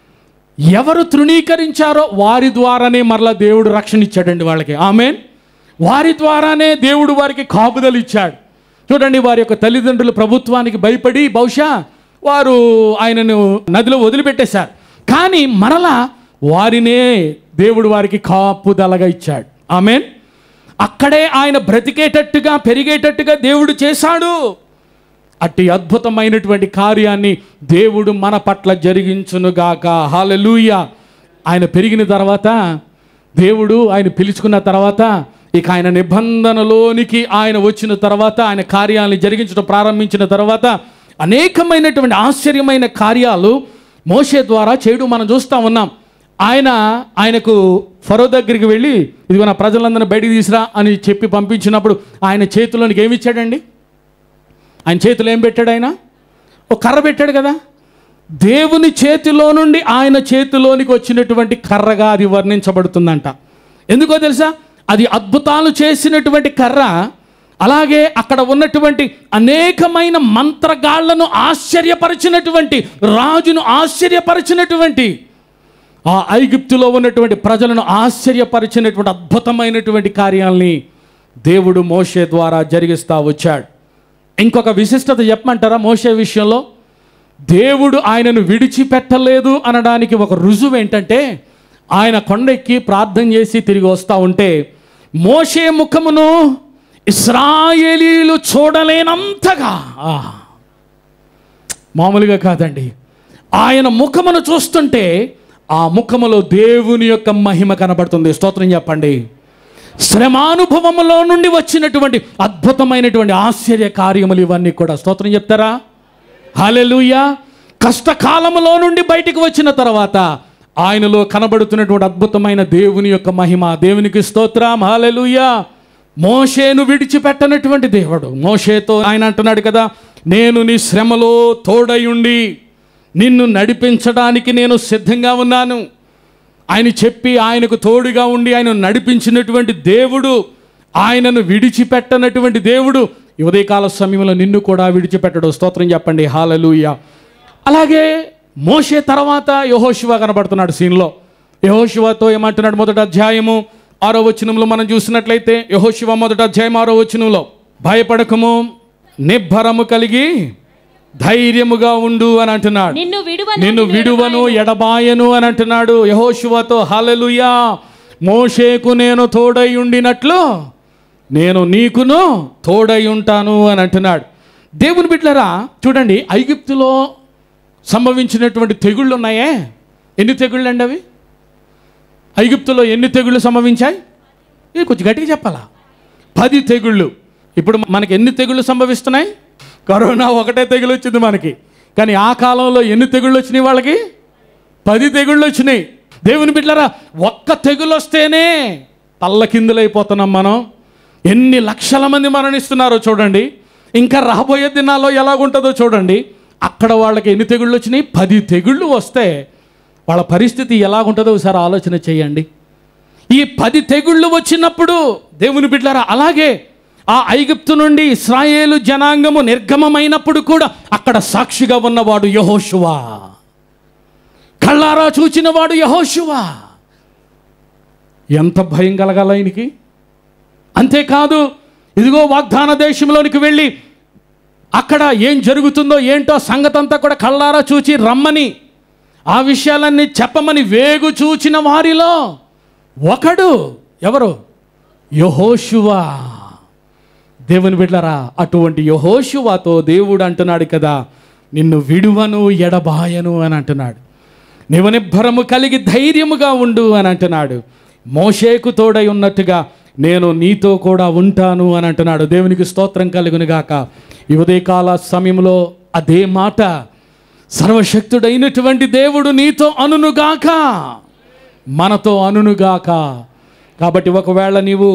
ఎవరు తృణీకరించారో వారి ద్వారానే మరలా దేవుడు రక్షణ ఇచ్చాడండి వాళ్ళకి ఆమెన్ వారి ద్వారానే దేవుడు వారికి కాపుదలు ఇచ్చాడు చూడండి వారి యొక్క తల్లిదండ్రులు ప్రభుత్వానికి భయపడి బహుశా వారు ఆయనను నదిలో వదిలిపెట్టేశారు కానీ మరలా వారినే దేవుడు వారికి కాపుదలగా ఇచ్చాడు ఆమెన్ అక్కడే ఆయన బ్రతికేటట్టుగా పెరిగేటట్టుగా దేవుడు చేశాడు అట్టి అద్భుతమైనటువంటి కార్యాన్ని దేవుడు మన పట్ల జరిగించునుగాక హాలెలూయ ఆయన పెరిగిన తర్వాత దేవుడు ఆయన పిలుచుకున్న తర్వాత ఇక ఆయన నిబంధనలోనికి ఆయన వచ్చిన తర్వాత ఆయన కార్యాలను జరిగించడం ప్రారంభించిన తర్వాత అనేకమైనటువంటి ఆశ్చర్యమైన కార్యాలు మోషే ద్వారా చేయడం మనం చూస్తూ ఉన్నాం ఆయన ఆయనకు ఫరో దగ్గరికి వెళ్ళి ఇదిగో నా ప్రజలందరినీ బయటికి తీసురా అని చెప్పి పంపించినప్పుడు ఆయన చేతిలోనికి ఏమి ఇచ్చాడండి ఆయన చేతిలో ఏం పెట్టాడు ఆయన ఒక కర్ర పెట్టాడు కదా దేవుని చేతిలో నుండి ఆయన చేతిలోనికి వచ్చినటువంటి కర్రగా అది వర్ణించబడుతుందంట ఎందుకో తెలుసా అది అద్భుతాలు చేసినటువంటి కర్ర అలాగే అక్కడ ఉన్నటువంటి అనేకమైన మంత్రగాళ్లను ఆశ్చర్యపరిచినటువంటి రాజును ఆశ్చర్యపరిచినటువంటి ఆ ఐగుప్తులో ఉన్నటువంటి ప్రజలను ఆశ్చర్యపరిచినటువంటి అద్భుతమైనటువంటి కార్యాల్ని దేవుడు మోషే ద్వారా జరిగిస్తా వచ్చాడు ఇంకొక విశిష్టత చెప్పమంటారా మోషే విషయంలో దేవుడు ఆయనను విడిచిపెట్టలేదు అనడానికి ఒక రుజువు ఏంటంటే ఆయన కొండెక్కి ప్రార్థన చేసి తిరిగి వస్తూ ఉంటే మోషే ముఖమును ఇస్రాయేలీలు చూడలేనంతగా ఆ, మామూలుగా కాదండి ఆయన ముఖమును చూస్తుంటే ఆ ముఖములో దేవుని యొక్క మహిమ కనబడుతుంది స్తోత్రం చెప్పండి శ్రమానుభవములో నుండి వచ్చినటువంటి అద్భుతమైనటువంటి ఆశ్చర్య కార్యములు ఇవన్నీ కూడా స్తోత్రం చెప్తారా హాలెలూయా కష్టకాలములో నుండి బయటికి వచ్చిన తర్వాత ఆయనలో కనబడుతున్నటువంటి అద్భుతమైన దేవుని యొక్క మహిమ దేవునికి స్తోత్రం హాలెలూయా మోషేను విడిచిపెట్టనటువంటి దేవుడు మోషేతో ఆయన అంటున్నాడు కదా నేను నీ శ్రమలో తోడయుండి నిన్ను నడిపించడానికి నేను సిద్ధంగా ఉన్నాను ఆయన చెప్పి ఆయనకు తోడుగా ఉండి ఆయన నడిపించినటువంటి దేవుడు ఆయనను విడిచిపెట్టనటువంటి దేవుడు ఈ ఉదయకాల సమయంలో నిన్ను కూడా విడిచిపెట్టడు స్తోత్రం చెప్పండి హాలలుయ అలాగే మోషే తర్వాత యహోశివ కనబడుతున్నాడు సీన్లో యహోశివతో ఏమంటున్నాడు మొదటి అధ్యాయము ఆరో వచనంలో మనం చూసినట్లయితే యహోశివ మొదటి అధ్యాయం ఆరో వచనంలో భయపడకము నిబ్బరము కలిగి ధైర్యముగా ఉండు అని అంటున్నాడు నిన్ను విడువను నిన్ను విడువను ఎడబాయను అని అంటున్నాడు యహోశువతో హల్లెలూయా మోషేకు నేను తోడై ఉండినట్లు నేను నీకును తోడై ఉంటాను అని అంటున్నాడు దేవుని బిడ్డలరా చూడండి ఐగుప్తులో సంభవించినటువంటి తెగుళ్ళు ఉన్నాయే ఎన్ని తెగుళ్ళు అండి అవి ఐగుప్తులో ఎన్ని తెగుళ్ళు సంభవించాయి ఇది కొంచెం గట్టిగా చెప్పాలా పది తెగుళ్ళు ఇప్పుడు మనకి ఎన్ని తెగుళ్ళు సంభవిస్తున్నాయి కరోనా ఒకటే తెగులు వచ్చింది మనకి కానీ ఆ కాలంలో ఎన్ని తెగుళ్ళు వచ్చినాయి వాళ్ళకి పది తెగుళ్ళు వచ్చినాయి దేవుని బిడ్డలారా ఒక్క తెగులు వస్తేనే తల్లకిందులైపోతున్నాం మనం ఎన్ని లక్షల మంది మరణిస్తున్నారో చూడండి ఇంకా రాబోయే దినాల్లో ఎలాగుంటుందో చూడండి అక్కడ వాళ్ళకి ఎన్ని తెగుళ్ళు వచ్చినాయి పది తెగుళ్ళు వస్తే వాళ్ళ పరిస్థితి ఎలాగుంటుందో ఒకసారి ఆలోచన చేయండి ఈ పది తెగుళ్ళు వచ్చినప్పుడు దేవుని బిడ్డలారా అలాగే ఆ ఐగుప్తు నుండి ఇస్రాయేలు జనాంగము నిర్గమమైనప్పుడు కూడా అక్కడ సాక్షిగా ఉన్నవాడు యహోషువా కళ్ళారా చూచినవాడు యహోషువా ఎంత భయం కలగాల ఆయనకి అంతేకాదు ఇదిగో వాగ్దాన దేశంలోనికి వెళ్ళి అక్కడ ఏం జరుగుతుందో ఏంటో సంగతంతా కూడా కళ్ళారా చూచి రమ్మని ఆ విషయాలన్నీ చెప్పమని వేగు చూచిన వారిలో ఒకడు ఎవరు యహోషువా దేవుని బిడ్డలారా అటువంటి యహోషువాతో దేవుడు అంటున్నాడు కదా నిన్ను విడువను ఎడబాయను అని అంటున్నాడు నీవు నిబ్బరము కలిగి ధైర్యముగా ఉండు అని అంటున్నాడు మోషేకు తోడై ఉన్నట్టుగా నేను నీతో కూడా ఉంటాను అని అంటున్నాడు దేవునికి స్తోత్రం కలుగును గాక ఈ ఉదయకాల సమయంలో అదే మాట సర్వశక్తుడైనటువంటి దేవుడు నీతో అనునుగాక మనతో అనునుగాక కాబట్టి ఒకవేళ నీవు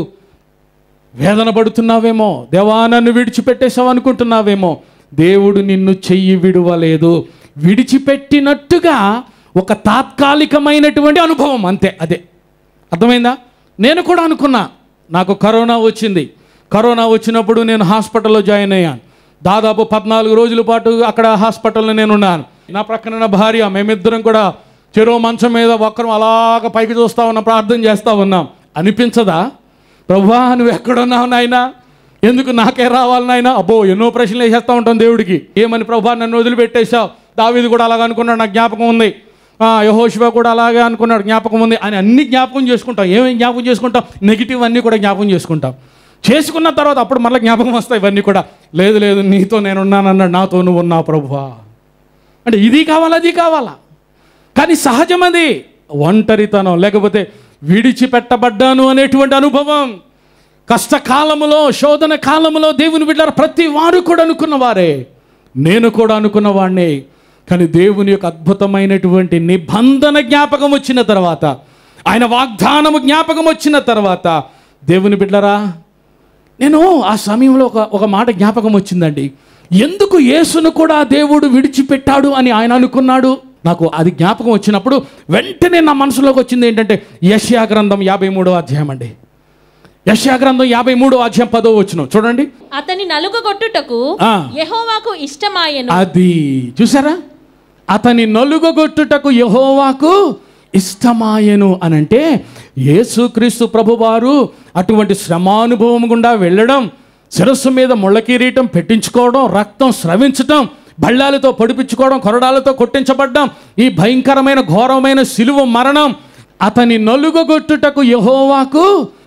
వేదన పడుతున్నావేమో దేవా నన్ను విడిచిపెట్టేశావు అనుకుంటున్నావేమో దేవుడు నిన్ను చెయ్యి విడువలేదు విడిచిపెట్టినట్టుగా ఒక తాత్కాలికమైనటువంటి అనుభవం అంతే అదే అర్థమైందా నేను కూడా అనుకున్నా నాకు కరోనా వచ్చింది కరోనా వచ్చినప్పుడు నేను హాస్పిటల్లో జాయిన్ అయ్యాను దాదాపు పద్నాలుగు రోజుల పాటు అక్కడ హాస్పిటల్లో నేను ఉన్నాను నా ప్రక్కన నా భార్య మేమిద్దరం కూడా చెరో మంచం మీద ఒక్కరం అలాగ పైకి చూస్తా ఉన్నాం ప్రార్థన చేస్తూ ఉన్నాం అనిపించదా ప్రభువా నువ్వు ఎక్కడున్నావు నాయనా ఎందుకు నాకే రావాలి నాయనా అబ్బో ఎన్నో ప్రశ్నలు వేసేస్తూ ఉంటాం దేవుడికి ఏమని ప్రభా నన్ను వదిలిపెట్టేశావు దావీది కూడా అలాగ అనుకున్నాడు నాకు జ్ఞాపకం ఉంది యహోశివ కూడా అలాగే అనుకున్నాడు జ్ఞాపకం ఉంది అని అన్ని జ్ఞాపకం చేసుకుంటాం ఏమేమి జ్ఞాపకం చేసుకుంటాం నెగిటివ్ అన్నీ కూడా జ్ఞాపకం చేసుకుంటాం చేసుకున్న తర్వాత అప్పుడు మళ్ళీ జ్ఞాపకం వస్తాయి ఇవన్నీ కూడా లేదు లేదు నీతో నేను ఉన్నానన్నాడు నాతో నువ్వు ఉన్నావు ప్రభువా అంటే ఇది కావాలా అది కావాలా కానీ సహజం అది ఒంటరితనం లేకపోతే విడిచిపెట్టబడ్డాను అనేటువంటి అనుభవం కష్టకాలములో శోధన కాలములో దేవుని బిడ్డారు ప్రతి వారు కూడా అనుకున్న వారే నేను కూడా అనుకున్న వాడిని కానీ దేవుని యొక్క అద్భుతమైనటువంటి నిబంధన జ్ఞాపకం వచ్చిన తర్వాత ఆయన వాగ్దానము జ్ఞాపకం వచ్చిన తర్వాత దేవుని బిడ్డరా నేను ఆ సమయంలో ఒక ఒక మాట జ్ఞాపకం వచ్చిందండి ఎందుకు యేసును కూడా దేవుడు విడిచిపెట్టాడు అని ఆయన అనుకున్నాడు నాకు అది జ్ఞాపకం వచ్చినప్పుడు వెంటనే నా మనసులోకి వచ్చింది ఏంటంటే యష్యా గ్రంథం యాభై మూడో అధ్యాయం అండి యష్యా గ్రంథం యాభై మూడో అధ్యాయం పదో వచ్చిన చూడండి అతని నలుగుగొట్టుటకు ఆ. యెహోవాకు ఇష్టమాయెను అది చూసారా అతని నలుగొట్టుటకు యహోవాకు ఇష్టమాయను అని అంటే యేసుక్రీస్తు ప్రభువారు అటువంటి శ్రమానుభవం గుండా వెళ్ళడం శిరస్సు మీద ముళ్ళ కిరీటం పెట్టించుకోవడం రక్తం స్రవించటం బళ్ళాలతో పొడిపించుకోవడం కొరడాలతో కొట్టించబడ్డం ఈ భయంకరమైన ఘోరమైన సిలువ మరణం అతని నలుగొట్టుటకు యహోవాకు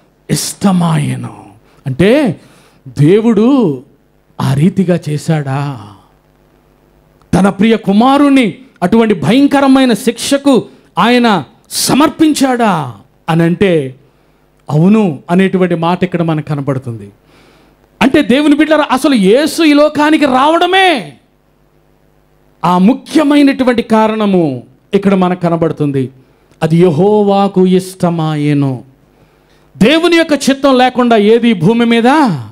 ఇష్టమాయను అంటే దేవుడు ఆ రీతిగా చేశాడా తన ప్రియ కుమారుణ్ణి అటువంటి భయంకరమైన శిక్షకు ఆయన సమర్పించాడా అని అంటే అవును అనేటువంటి మాట ఇక్కడ మనకు కనబడుతుంది అంటే దేవుని బిడ్డలారా అసలు యేసు ఈ లోకానికి రావడమే ఆ ముఖ్యమైనటువంటి కారణము ఇక్కడ మనకు కనబడుతుంది అది యహోవాకు ఇష్టమాయేను దేవుని యొక్క చిత్తం లేకుండా ఏది భూమి మీద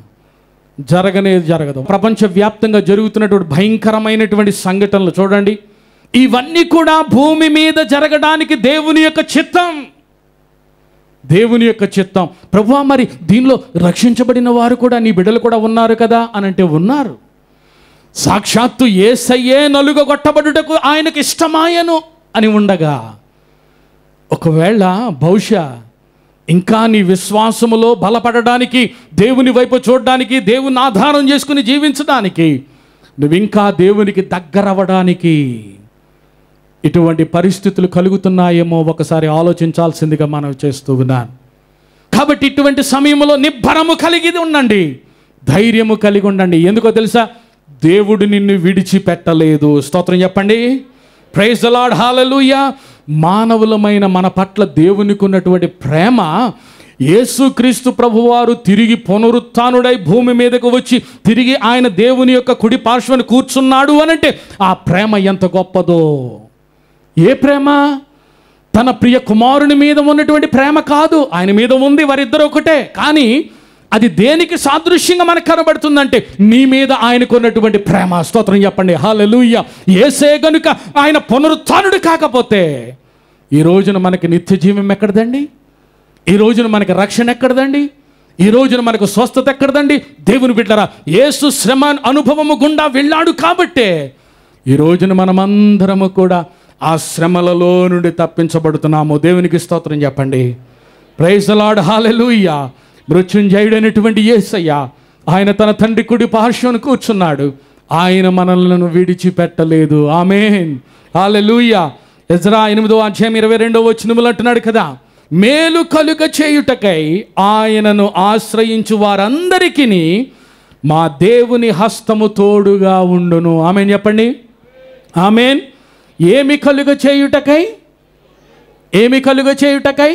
జరగనేది జరగదు ప్రపంచవ్యాప్తంగా జరుగుతున్నటువంటి భయంకరమైనటువంటి సంఘటనలు చూడండి ఇవన్నీ కూడా భూమి మీద జరగడానికి దేవుని యొక్క చిత్తం దేవుని యొక్క చిత్తం ప్రభువా మరి దీనిలో రక్షించబడిన వారు కూడా నీ బిడ్డలు కూడా ఉన్నారు కదా అని అంటే ఉన్నారు సాక్షాత్తు ఏసయ్యే నలుగొట్టబడుటకు ఆయనకి ఇష్టమాయను అని ఉండగా ఒకవేళ బహుశా ఇంకా నీ విశ్వాసములో బలపడడానికి దేవుని వైపు చూడడానికి దేవుని ఆధారం చేసుకుని జీవించడానికి నువ్వు ఇంకా దేవునికి దగ్గరవ్వడానికి ఇటువంటి పరిస్థితులు కలుగుతున్నాయేమో ఒకసారి ఆలోచించాల్సిందిగా మనం చేస్తూ ఉన్నాను కాబట్టి ఇటువంటి సమయంలో నిబ్బరము కలిగి ఉండండి ధైర్యము కలిగి ఉండండి ఎందుకో తెలుసా దేవుడు నిన్ను విడిచిపెట్టలేదు స్తోత్రం చెప్పండి ప్రైజ్ లాడ్ హాలలుయ మానవులమైన మన పట్ల దేవునికి ఉన్నటువంటి ప్రేమ యేసుక్రీస్తు ప్రభువారు తిరిగి పునరుత్నుడై భూమి మీదకు వచ్చి తిరిగి ఆయన దేవుని యొక్క కుడి పార్శ్వని కూర్చున్నాడు అనంటే ఆ ప్రేమ ఎంత గొప్పదో ఏ ప్రేమ తన ప్రియ కుమారుని మీద ఉన్నటువంటి ప్రేమ కాదు ఆయన మీద ఉంది వారిద్దరు ఒకటే కానీ అది దేనికి సాదృశ్యంగా మనకు కనబడుతుందంటే నీ మీద ఆయనకు ఉన్నటువంటి ప్రేమ స్తోత్రం చెప్పండి హాలెలూయ ఏసే గనుక ఆయన పునరుత్నుడు కాకపోతే ఈ రోజున మనకి నిత్య జీవం ఎక్కడదండి ఈ రోజున మనకి రక్షణ ఎక్కడదండి ఈ రోజున మనకు స్వస్థత ఎక్కడదండి దేవుని బిడ్డరా యేసు శ్రమ అనుభవము గుండా వెళ్ళాడు కాబట్టే ఈ రోజున మనమందరము కూడా ఆ శ్రమలలో నుండి తప్పించబడుతున్నాము దేవునికి స్తోత్రం చెప్పండి ప్రైజ్ లాడ్ హాలెలూయ మృత్యుంజయుడైనటువంటి యేసయ్య ఆయన తన తండ్రి కుడి పార్శ్వను కూర్చున్నాడు ఆయన మనలను విడిచిపెట్టలేదు ఆమెన్ హాలెలూయ ఎజ్రా ఎనిమిదో అధ్యాయం ఇరవై రెండో వచ్చినములు అంటున్నాడు కదా మేలు కలుగ చేయుటకై ఆయనను ఆశ్రయించు వారందరికీ మా దేవుని హస్తము తోడుగా ఉండును ఆమెన్ చెప్పండి ఆమెన్ ఏమి కలుగ చేయుటకై ఏమి కలుగ చేయుటకై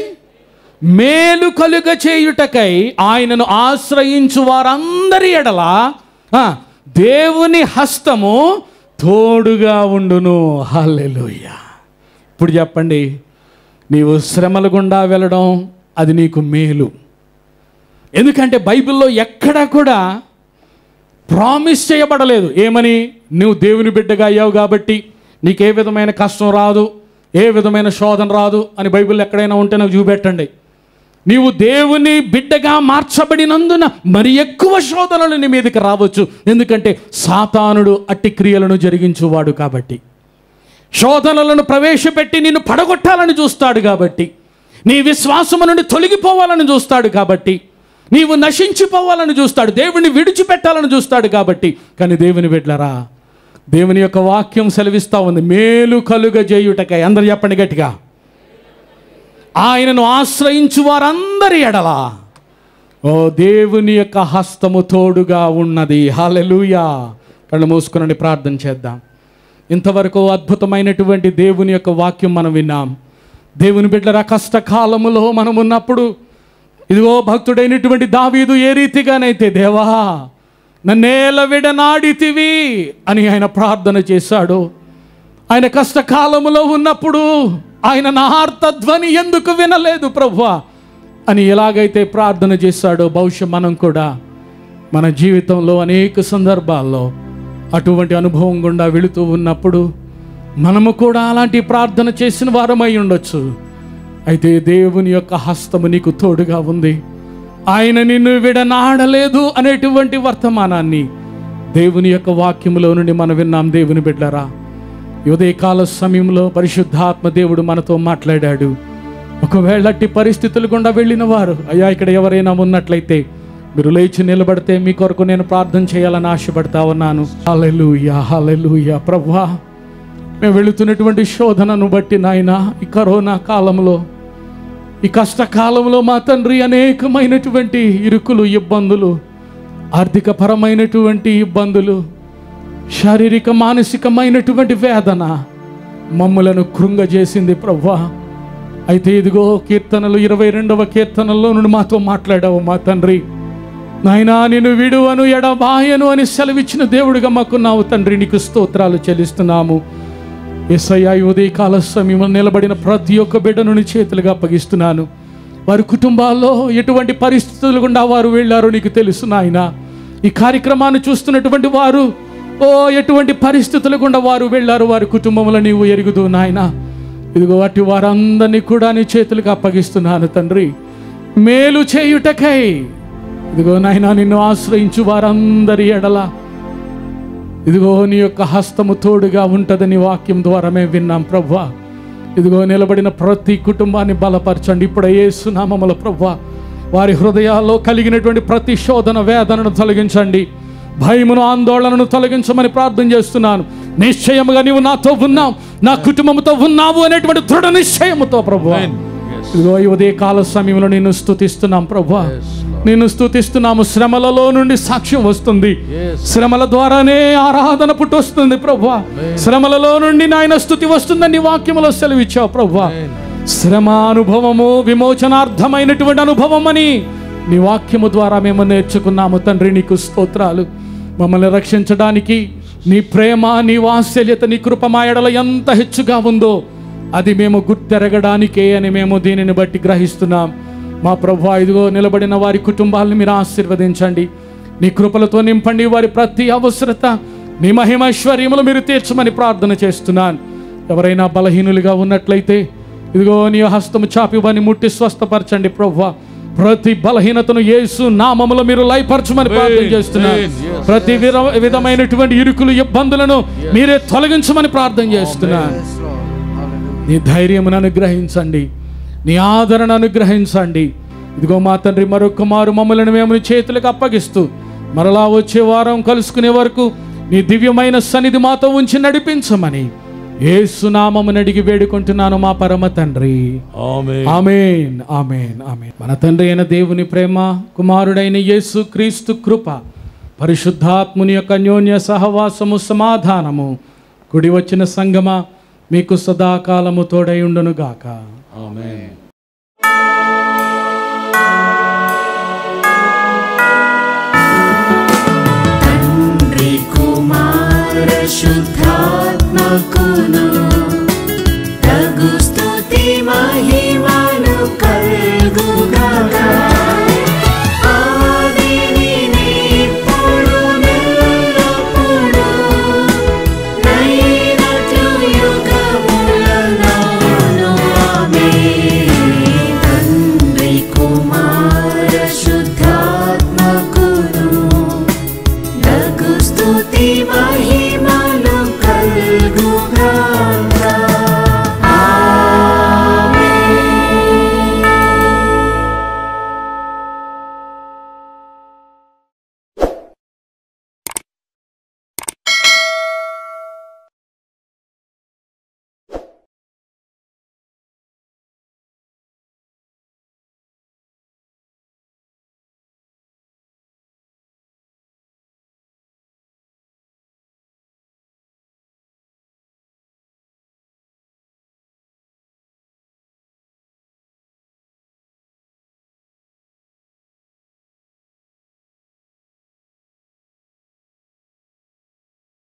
మేలు కలుగ చేయుటకై ఆయనను ఆశ్రయించు వారందరి ఎడల ఆ, దేవుని హస్తము తోడుగా ఉండును హల్లెలూయ ఇప్పుడు చెప్పండి నీవు శ్రమల గుండా వెళ్ళడం అది నీకు మేలు ఎందుకంటే బైబిల్లో ఎక్కడా కూడా ప్రామిస్ చేయబడలేదు ఏమని నువ్వు దేవుని బిడ్డగా అయ్యావు కాబట్టి నీకు ఏ విధమైన కష్టం రాదు ఏ విధమైన శోధన రాదు అని బైబిల్ ఎక్కడైనా ఉంటే నాకు చూపెట్టండి నీవు దేవుని బిడ్డగా మార్చబడినందున మరి ఎక్కువ శోధనలు నీ మీదకి రావచ్చు ఎందుకంటే సాతానుడు అట్టి క్రియలను జరిగించువాడు కాబట్టి శోధనలను ప్రవేశపెట్టి నిన్ను పడగొట్టాలని చూస్తాడు కాబట్టి నీ విశ్వాసము నుండి తొలగిపోవాలని చూస్తాడు కాబట్టి నీవు నశించిపోవాలని చూస్తాడు దేవుని విడిచిపెట్టాలని చూస్తాడు కాబట్టి కానీ దేవుని బిడ్డలరా దేవుని యొక్క వాక్యం సెలవిస్తా ఉంది మేలు కలుగ చేయుటకై అందరు చెప్పండి గట్టిగా ఆయనను ఆశ్రయించు వారందరి ఎడల ఓ దేవుని యొక్క హస్తము తోడుగా ఉన్నది హాలెలూయా కళ్ళు మూసుకునండి ప్రార్థన చేద్దాం ఇంతవరకు అద్భుతమైనటువంటి దేవుని యొక్క వాక్యం మనం విన్నాం దేవుని బిడ్డల కష్టకాలములో మనం ఉన్నప్పుడు ఇదిగో భక్తుడైనటువంటి దావీదు ఏ రీతిగానైతే దేవా నన్నేల విడనాడితివి అని ఆయన ప్రార్థన చేశాడు ఆయన కష్టకాలములో ఉన్నప్పుడు ఆయన నా ఆర్తధ్వని ఎందుకు వినలేదు ప్రభువా అని ఎలాగైతే ప్రార్థన చేశాడో బహుశా మనం కూడా మన జీవితంలో అనేక సందర్భాల్లో అటువంటి అనుభవం గుండా వెళుతూ ఉన్నప్పుడు మనము కూడా అలాంటి ప్రార్థన చేసిన వారమై ఉండొచ్చు అయితే దేవుని యొక్క హస్తము నీకు తోడుగా ఉంది ఆయన నిన్ను విడనాడలేదు అనేటువంటి వర్తమానాన్ని దేవుని యొక్క వాక్యములో నుండి మనం విన్నాం దేవుని బిడ్డరా ఈ ఉదయకాల సమయంలో పరిశుద్ధాత్మ దేవుడు మనతో మాట్లాడాడు ఒకవేళ అట్టి పరిస్థితులు గుండా వెళ్ళిన వారు అయ్యా ఇక్కడ ఎవరైనా ఉన్నట్లయితే మీరు లేచి నిలబడితే మీ కొరకు నేను ప్రార్థన చేయాలని ఆశపడతా ఉన్నాను హల్లెలూయా హల్లెలూయా ప్రభువా మేము వెళుతున్నటువంటి శోధనను బట్టి నాయన ఈ కరోనా కాలంలో ఈ కష్టకాలంలో మా తండ్రి అనేకమైనటువంటి ఇరుకులు ఇబ్బందులు ఆర్థిక పరమైనటువంటి ఇబ్బందులు శారీరక మానసికమైనటువంటి వేదన మమ్ములను కృంగజేసింది ప్రవ్వా అయితే ఇదిగో కీర్తనలు ఇరవై రెండవ కీర్తనలో నుండి మాతో మాట్లాడావు మా తండ్రి నాయనా నేను విడువను ఎడబాయను అని సెలవిచ్చిన దేవుడిగా మాకున్నావు తండ్రి నీకు స్తోత్రాలు చెల్లిస్తున్నాము ఎస్ఐ ఉదయ కాల సమయంలో నిలబడిన ప్రతి ఒక్క బిడ్డను నీ చేతులుగా అప్పగిస్తున్నాను వారి కుటుంబాల్లో ఎటువంటి పరిస్థితులు గుండా వారు వెళ్ళారో నీకు తెలుసు నాయన ఈ కార్యక్రమాన్ని చూస్తున్నటువంటి వారు ఓ ఎటువంటి పరిస్థితులు గుండా వారు వెళ్ళారు వారి కుటుంబంలో నీవు ఎరుగుదు నాయన ఇదిగో అట్టి వారందరినీ కూడా నీ చేతులకు అప్పగిస్తున్నాను తండ్రి మేలు చేయుటకై ఇదిగో నాయన నిన్ను ఆశ్రయించు వారందరి ఎడల ఇదిగో నీ యొక్క హస్తము తోడుగా ఉంటుందని వాక్యం ద్వారా మేము విన్నాం ప్రభా ఇదిగో నిలబడిన ప్రతి కుటుంబాన్ని బలపరచండి ఇప్పుడు ఏసునామముల ప్రభా వారి హృదయాల్లో కలిగినటువంటి ప్రతి శోధన వేదనను తొలగించండి భయమును ఆందోళనను తొలగించమని ప్రార్థన చేస్తున్నాను నిశ్చయముగా నీవు నాతో ఉన్నావు నా కుటుంబంతో ఉన్నావు అనేటువంటి దృఢ నిశ్చయముతో ప్రభు ఇదిగో ఈ ఉదయ కాల సమయంలో నిన్ను స్తుతిస్తున్నాం ప్రభా నిన్ను స్తుతిస్తున్నాము శ్రమలలో నుండి సాక్ష్యం వస్తుంది శ్రమల ద్వారానే ఆరాధన పుట్టొస్తుంది ప్రభా శ్రమలలో నుండి నాయన స్థుతి వస్తుందని నీ వాక్యములో సెలవిచ్చావు ప్రభా శ్రమ అనుభవము విమోచనార్థమైనటువంటి అనుభవం అని నీ వాక్యము ద్వారా మేము నేర్చుకున్నాము తండ్రి నీకు స్తోత్రాలు మమ్మల్ని రక్షించడానికి నీ ప్రేమ నీ వాత్సల్యత నీ కృప మా ఎడల ఎంత హెచ్చుగా ఉందో అది మేము గుర్తెరగడానికే అని మేము దీనిని బట్టి గ్రహిస్తున్నాం మా ప్రభు ఇదిగో నిలబడిన వారి కుటుంబాలను మీరు ఆశీర్వదించండి నీ కృపలతో నింపండి వారి ప్రతి అవసరత నీ మహిమైశ్వర్యములు మీరు తీర్చమని ప్రార్థన చేస్తున్నాను ఎవరైనా బలహీనులుగా ఉన్నట్లయితే ఇదిగో నీ హస్తము చాపి వారిని ముట్టి స్వస్థపరచండి ప్రభు ప్రతి బలహీనతను యేసు నామములో మీరు లయపరచమని ప్రార్థన చేస్తున్నాను ప్రతి విధ- విధమైనటువంటి ఇరుకులు ఇబ్బందులను మీరే తొలగించమని ప్రార్థన చేస్తున్నాను నీ ధైర్యమును అనుగ్రహించండి నీ ఆదరణ అనుగ్రహించండి ఇదిగో మా తండ్రి మరొక మారు మమ్మల్ని మేము నీ చేతులకు అప్పగిస్తూ మరలా వచ్చే వారం కలుసుకునే వరకు నీ దివ్యమైన సన్నిధి మాతో ఉంచి నడిపించమని ఏసునామమును అడిగి వేడుకుంటున్నాను మా పరమ తండ్రి ఆమెన్ ఆమెన్ ఆమెన్ మన తండ్రి అయిన దేవుని ప్రేమ కుమారుడైన యేసు క్రీస్తు కృప పరిశుద్ధాత్ముని యొక్క అన్యోన్య సహవాసము సమాధానము కుడి వచ్చిన సంగమ మీకు సదాకాలము తోడై ఉండును గాక ఆమెన్ తండ్రి కుమార శుద్ధాత్మకును తగు స్తుతి మహిమను కల్గుగాక ఆదిని ఇప్పుడు నెల్లప్పుడూ నైనట్లు యుగములనౌను ఆమేన్. తండ్రి కుమార శుద్ధాత్మకును నగు స్తుతి మహిమలు కల్గుగాక